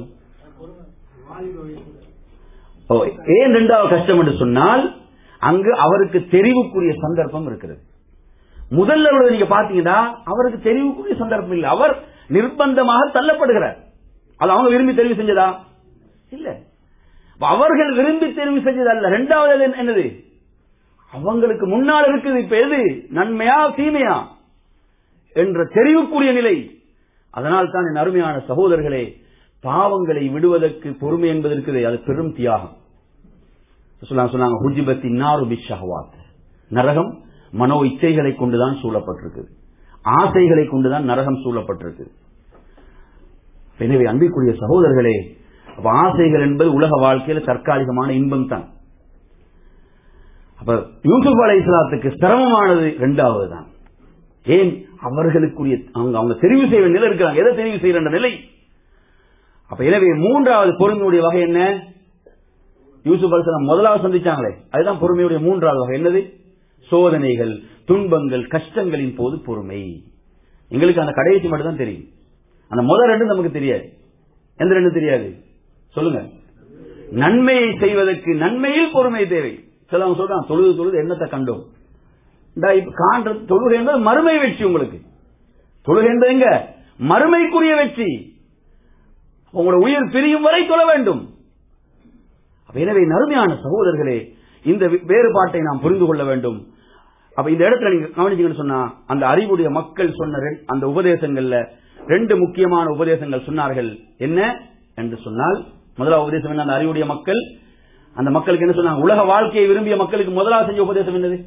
ஓ, ஏன் ரெண்டாவது கஷ்டம் என்று சொன்னால் அங்கு அவருக்கு தெரிவுக்குரிய சந்தர்ப்பம் இருக்கிறது முதல்ல உள்ளதை நீங்க பாத்தீங்கன்னா அவருக்கு தெரிவுக்குரிய சந்தர்ப்பம் இல்லை அவர் நிர்பந்தமாக தள்ளப்படுகிறார் அது அவங்க விரும்பி தெரிவு செஞ்சதா இல்ல அப்ப அவர்கள் விரும்பி தெரிவு செஞ்சது அல்ல ரெண்டாவது என்ன- என்னது அவங்களுக்கு முன்னால் இருக்குது இப்ப எது நன்மையா தீமையா என்ற தெரிவுக்குரிய நிலை அதனால் தான் என் அருமையான சகோதரர்களே பாவங்களை விடுவதற்கு பொறுமை என்பது இருக்குது அது பெரும் தியாகம் ரசூலுல்லாஹ் சொன்னாங்க ஹுஜிபத்தி நாரு பிஷஹவாத் நரகம் மனோ இச்சைகளை கொண்டுதான் சூழப்பட்டிருக்குது ஆசைகளை கொண்டுதான் நரகம் சூழப்பட்டிருக்கு எனவே அன்பிற்குரிய சகோதரர்களே அப்ப ஆசைகள் என்பது உலக வாழ்க்கையில தற்காலிகமான இன்பம் தான் அப்ப யூசுப் அலை இஸ்லாத்துக்கு சிரமமானது இரண்டாவது தான் ஏன் அவர்களுக்குரிய அவங்க அவங்க தெரிவு செய்ய வேண்டிய நிலை இருக்கிறாங்க எதை தெரிவு செய்யற நிலை அப்ப எனவே மூன்றாவது பொறுமையுடைய வகை என்ன யூசுப் அலிஸ்லாம் முதலாவது சந்திச்சாங்களே அதுதான் பொறுமையுடைய மூன்றாவது வகை என்னது சோதனைகள் துன்பங்கள் கஷ்டங்களின் போது பொறுமை எங்களுக்கு அந்த கடைசி மட்டும் தான் தெரியும் அந்த முதல் ரெண்டு நமக்கு தெரியாது எந்த ரெண்டு தெரியாது சொல்லுங்க நன்மையை செய்வதற்கு நன்மையில் பொறுமை தேவை சிலவங்க சொல்றான் தொழுது தொழுது என்னத்தை கண்டோம் இந்தா இப்ப காண்ற தொழுகை என்பது மறுமை வெற்றி உங்களுக்கு தொழுகை என்பது எங்க மறுமைக்குரிய வெற்றி உங்களோட உயிர் பிரியும் வரை தொழ வேண்டும் அப்ப எனவே நறுமையான சகோதரர்களே இந்த வே- வேறுபாட்டை நாம் புரிந்து கொள்ள வேண்டும் அப்ப இந்த இடத்துல நீங்க கவனிச்சீங்கன்னு சொன்னா அந்த அறிவுடைய மக்கள் சொன்ன ரெண்- அந்த உபதேசங்கள்ல ரெண்டு முக்கியமான உபதேசங்கள் சொன்னார்கள் என்ன என்று சொன்னால் முதலாவது உபதேசம் என்ன அந்த அறிவுடைய மக்கள் அந்த மக்களுக்கு என்ன சொன்னாங்க உலக வாழ்க்கையை விரும்பிய மக்களுக்கு முதலாவது செஞ்ச உபதேசம் என்னது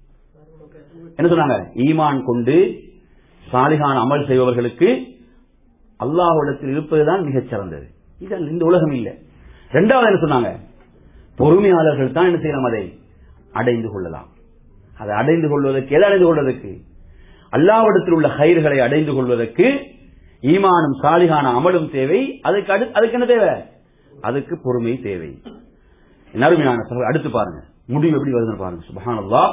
என்ன சொன்னாங்க ஈமான் கொண்டு சாலிகான அமல் செய்பவர்களுக்கு அல்லாஹ்விடத்தில் இருப்பதுதான் மிகச் சிறந்தது இது அல்ல, இந்த உலகம் இல்லை இரண்டாவது என்ன சொன்னாங்க பொறுமையாளர்கள் தான் என்ன செய்யலாம் அதை அடைந்து கொள்ளலாம் அதை அடைந்து கொள்வதற்கு எதை அடைந்து கொள்வதற்கு அல்லாவிடத்தில் உள்ள கயிறுகளை அடைந்து கொள்வதற்கு ஈமானும் சாலிகான அமலும் தேவை அதுக்கு அடு- அதுக்கு என்ன தேவை அதுக்கு பொறுமை தேவை நறுமையான சகோதரர், அடுத்து பாருங்க முடிவு எப்படி வருதுன்னு பாருங்க சுபஹானல்லாஹ்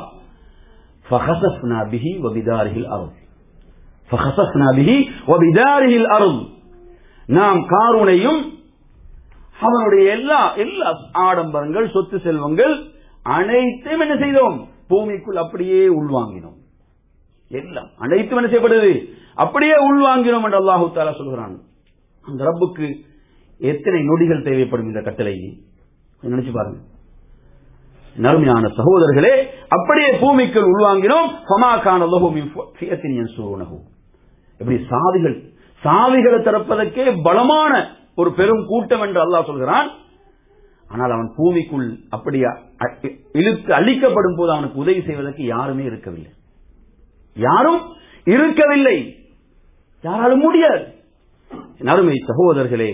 فخسفنا به وبداره الأرض فخسفنا به وبداره الأرض நாம் காரூனையும் அவனுடைய எல்லா எல்லா ஆடம்பரங்கள் சொத்து செல்வங்கள் அனைத்தையும் என்ன செய்தோம் பூமிக்குள் அப்படியே உள்வாங்கினோம் எல்லாம் அனைத்தும் என்ன செய்யப்படுது அப்படியே உள்வாங்கினோம் என்று அல்லாஹு தாலா சொல்கிறான் அந்த ரப்புக்கு எத்தனை நொடிகள் தேவைப்படும் இந்த கட்டளை கொஞ்சம் நினைச்சு பாருங்க நறுமையான சகோதரர்களே அப்படியே பூமிக்குள் உள்வாங்கினோம் ஃபமாகான லஹு மின் ஃபியத்தின் யன்சுருனஹு எப்படி சாவிகள் சாவிகளை திறப்பதற்கே பலமான ஒரு பெரும் கூட்டம் என்று அல்லாஹ் சொல்கிறான் ஆனால் அவன் பூமிக்குள் அப்படி அ- இழுத்து அழிக்கப்படும் போது அவனுக்கு உதவி செய்வதற்கு யாருமே இருக்கவில்லை யாரும் இருக்கவில்லை யாராலும் முடியாது என் அருமை சகோதரர்களே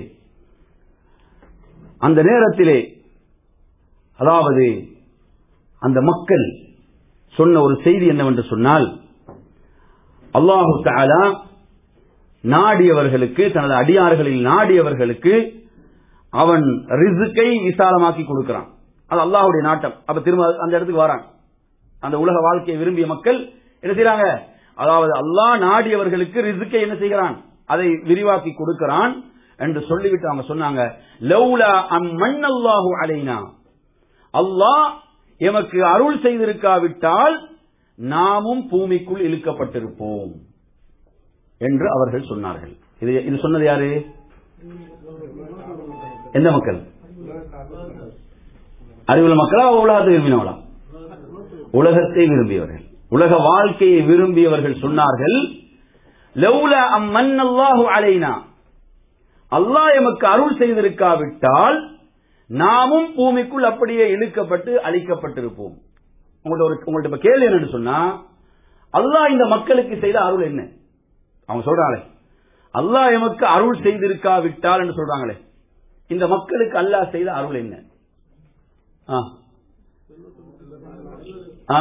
அந்த நேரத்திலே அதாவது அந்த மக்கள் சொன்ன ஒரு செய்தி என்னவென்று சொன்னால் அல்லாஹு தஆலா நாடியவர்களுக்கு தனது அடியார்களில் நாடியவர்களுக்கு அவன் ரிசுக்கை விசாலமாக்கி கொடுக்கிறான் அது அல்லாஹ்வுடைய நாட்டம் அப்ப திரும்ப அந்த இடத்துக்கு வரான் அந்த உலக வாழ்க்கையை விரும்பிய மக்கள் என்ன செய்றாங்க அதாவது அல்லாஹ் நாடியவர்களுக்கு ரிசுக்கை என்ன செய்கிறான் அதை விரிவாக்கி கொடுக்கிறான் என்று சொல்லிவிட்டு அவங்க சொன்னாங்க லௌலா அம் மன்னல்லாஹு அலைனா அல்லாஹ் எமக்கு அருள் செய்திருக்காவிட்டால் நாமும் பூமிக்குள் இழுக்கப்பட்டிருப்போம் என்று அவர்கள் சொன்னார்கள் இது இது சொன்னது யாரு எந்த மக்கள் அறிவுள்ள மக்களா உலகத்தை விரும்பினவளா உலகத்தை விரும்பியவர்கள் உலக வாழ்க்கையை விரும்பியவர்கள் சொன்னார்கள் லௌலா அம் மன்னல்லாஹு அலைனா அல்லாஹ் எமக்கு அருள் செய்திருக்காவிட்டால் நாமும் பூமிக்குள் அப்படியே இழுக்கப்பட்டு அழிக்கப்பட்டிருப்போம் உங்கள்ட்ட ஒரு உங்கள்ட்ட இப்ப கேள்வி என்னன்னு சொன்னா அல்லாஹ் இந்த மக்களுக்கு செய்த அருள் என்ன அவங்க சொல்றாங்களே அல்லாஹ் எமக்கு அருள் செய்திருக்காவிட்டால் என்று சொல்றாங்களே இந்த மக்களுக்கு அல்லாஹ் செய்த அருள் என்ன ஆ. ஆ?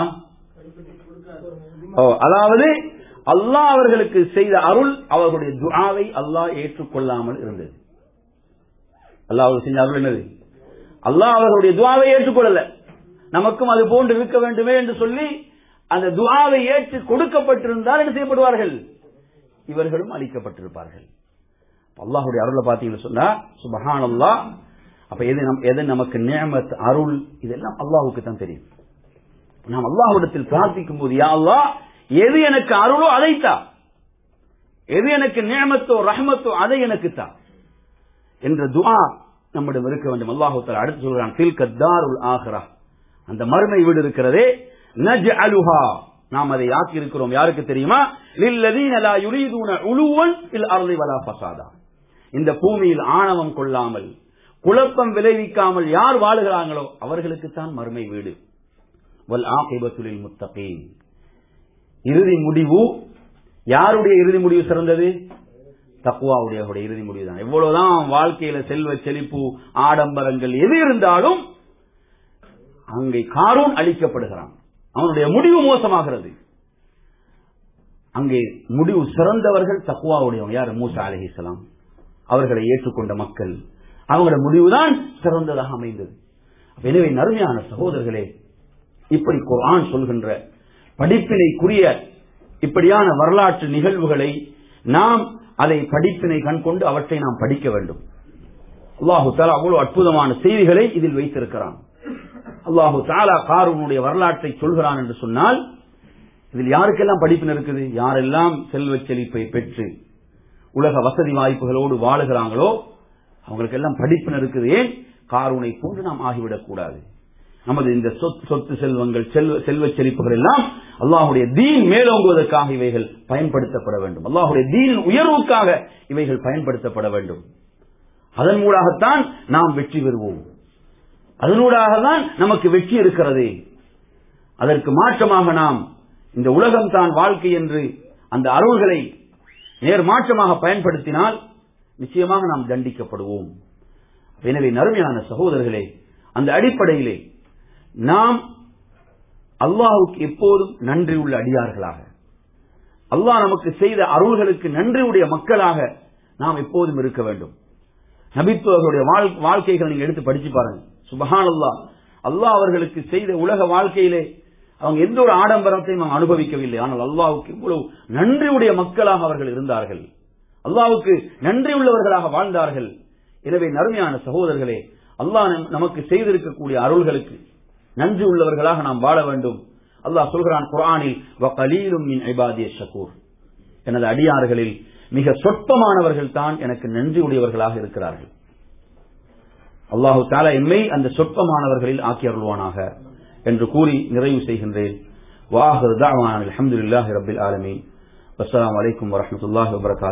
ஓ அதாவது அல்லாஹ் அவர்களுக்கு செய்த அருள் அவர்களுடைய துஆவை அல்லாஹ் ஏற்றுக்கொள்ளாமல் இருந்தது அல்லாஹ் அவர்கள் செஞ்ச அருள் என்னது அல்லாஹ் அவர்களுடைய துஆவை ஏற்றுக்கொள்ளல நமக்கும் அது போன்று இருக்க வேண்டுமே என்று சொல்லி அந்த துஆவை ஏற்று கொடுக்கப்பட்டிருந்தால் என்ன செய்யப்படுவார்கள் இவர்களும் அளிக்கப்பட்டிருப்பார்கள் அல்லாஹுடைய அருளை பார்த்தீங்கன்னு சொன்னா சுபஹான் அல்லாஹ் அப்ப எது நம் எது நமக்கு நியமத் அருள் இதெல்லாம் அல்லாஹுக்கு தான் தெரியும் நாம் அல்லாஹ்விடத்தில் பிரார்த்திக்கும் போது யா அல்லாஹ் எது எனக்கு அருளோ அதைத்தா எது எனக்கு நியமத்தோ ரஹ்மத்தோ அதை எனக்கு தா என்ற துஆ நம்மிடம் இருக்க வேண்டும் அல்லாஹு தஆலா அடுத்து சொல்கிறான் தில்க தாருல் ஆஹிரா அந்த மறுமை வீடு இருக்கிறதே நஜ்அலுஹா நாம் அதை ஆக்கி இருக்கிறோம் யாருக்கு தெரியுமா லில்லதீன லா யுரீதுன உலுவன் ஃபில் அர்தி வலா ஃபசாதா இந்த பூமியில் ஆணவம் கொள்ளாமல் குழப்பம் விளைவிக்காமல் யார் வாழுகிறாங்களோ அவர்களுக்குத்தான் மறுமை வீடு வல் ஆகிபத்துலில் முத்தகீன் இறுதி முடிவு யாருடைய இறுதி முடிவு சிறந்தது தக்குவாவுடைய இறுதி முடிவு தான் எவ்வளவுதான் வாழ்க்கையில செல்வ செழிப்பு ஆடம்பரங்கள் எது இருந்தாலும் அங்கே காரூன் அழிக்கப்படுகிறான் அவனுடைய முடிவு மோசமாகிறது அங்கே முடிவு சிறந்தவர்கள் தக்குவாவுடையவங்க யார் மூசா அலிஹிஸ்லாம் அவர்களை ஏற்றுக்கொண்ட மக்கள் அவங்களோட முடிவுதான் சிறந்ததாக அமைந்தது எனவே நறுமையான சகோதரர்களே இப்படி குர்ஆன் சொல்கின்ற படிப்பினைக்குரிய இப்படியான வரலாற்று நிகழ்வுகளை நாம் அதை படிப்பினை கண் கொண்டு அவற்றை நாம் படிக்க வேண்டும் அல்லாஹு தாலா அவ்வளவு அற்புதமான செய்திகளை இதில் வைத்திருக்கிறான் அல்லாஹு தாலா காரூனுடைய வரலாற்றை சொல்கிறான் என்று சொன்னால் இதில் யாருக்கெல்லாம் படிப்பினை இருக்குது யாரெல்லாம் செல்வச் செழிப்பை பெற்று உலக வசதி வாய்ப்புகளோடு வாழுகிறாங்களோ அவங்களுக்கெல்லாம் படிப்பினை இருக்குது ஏன் காரூனை போன்று நாம் ஆகிவிடக் கூடாது நமது இந்த சொத்- சொத்து செல்வங்கள் செல்வ செல்வச் செழிப்புகள் எல்லாம் அல்லாஹுடைய தீன் மேலோங்குவதற்காக இவைகள் பயன்படுத்தப்பட வேண்டும் அல்லாஹுடைய தீனின் உயர்வுக்காக இவைகள் பயன்படுத்தப்பட வேண்டும் அதன் மூலமாகத்தான் நாம் வெற்றி பெறுவோம் அதனூடாக தான் நமக்கு வெற்றி இருக்கிறது அதற்கு மாற்றமாக நாம் இந்த உலகம் தான் வாழ்க்கை என்று அந்த அருள்களை நேர்மாற்றமாக பயன்படுத்தினால் நிச்சயமாக நாம் தண்டிக்கப்படுவோம் எனவே நறுமையான சகோதரர்களே அந்த அடிப்படையிலே நாம் அல்லாஹுக்கு எப்போதும் நன்றி உள்ள அடியார்களாக அல்லாஹ் நமக்கு செய்த அருள்களுக்கு நன்றியுடைய மக்களாக நாம் எப்போதும் இருக்க வேண்டும் நபித்துவர்களுடைய வாழ்- வாழ்க்கைகளை நீங்க எடுத்து படிச்சு பாருங்க சுபஹான் அல்லாஹ் அல்லாஹ் அவர்களுக்கு செய்த உலக வாழ்க்கையிலே அவங்க எந்த ஒரு ஆடம்பரத்தையும் அவங்க அனுபவிக்கவில்லை ஆனால் அல்லாஹ்வுக்கு இவ்வளவு நன்றியுடைய மக்களாக அவர்கள் இருந்தார்கள் அல்லாஹ்வுக்கு நன்றி உள்ளவர்களாக வாழ்ந்தார்கள் எனவே நறுமையான சகோதரர்களே அல்லாஹ் நம்- நமக்கு செய்திருக்கக்கூடிய அருள்களுக்கு நன்றி உள்ளவர்களாக நாம் வாழ வேண்டும் அல்லாஹ் சொல்கிறான் குர்ஆனில் வகலீலும் மின் இபாதிய ஷகூர் எனது அடியார்களில் மிக சொற்பமானவர்கள் தான் எனக்கு நன்றி உடையவர்களாக இருக்கிறார்கள் அல்லாஹு தாலா எம்மை அந்த சொற்பமானவர்களில் ஆக்கி அருள்வானாக என்று கூறி நிறைவு செய்கின்றேன் வாஹர் தாவான் அல்ஹம்துலில்லாஹி ரப்பில் ஆலமீன் அஸ்ஸலாமு அலைக்கும் வரஹ்மத்துல்லாஹி வபரகாத்துஹு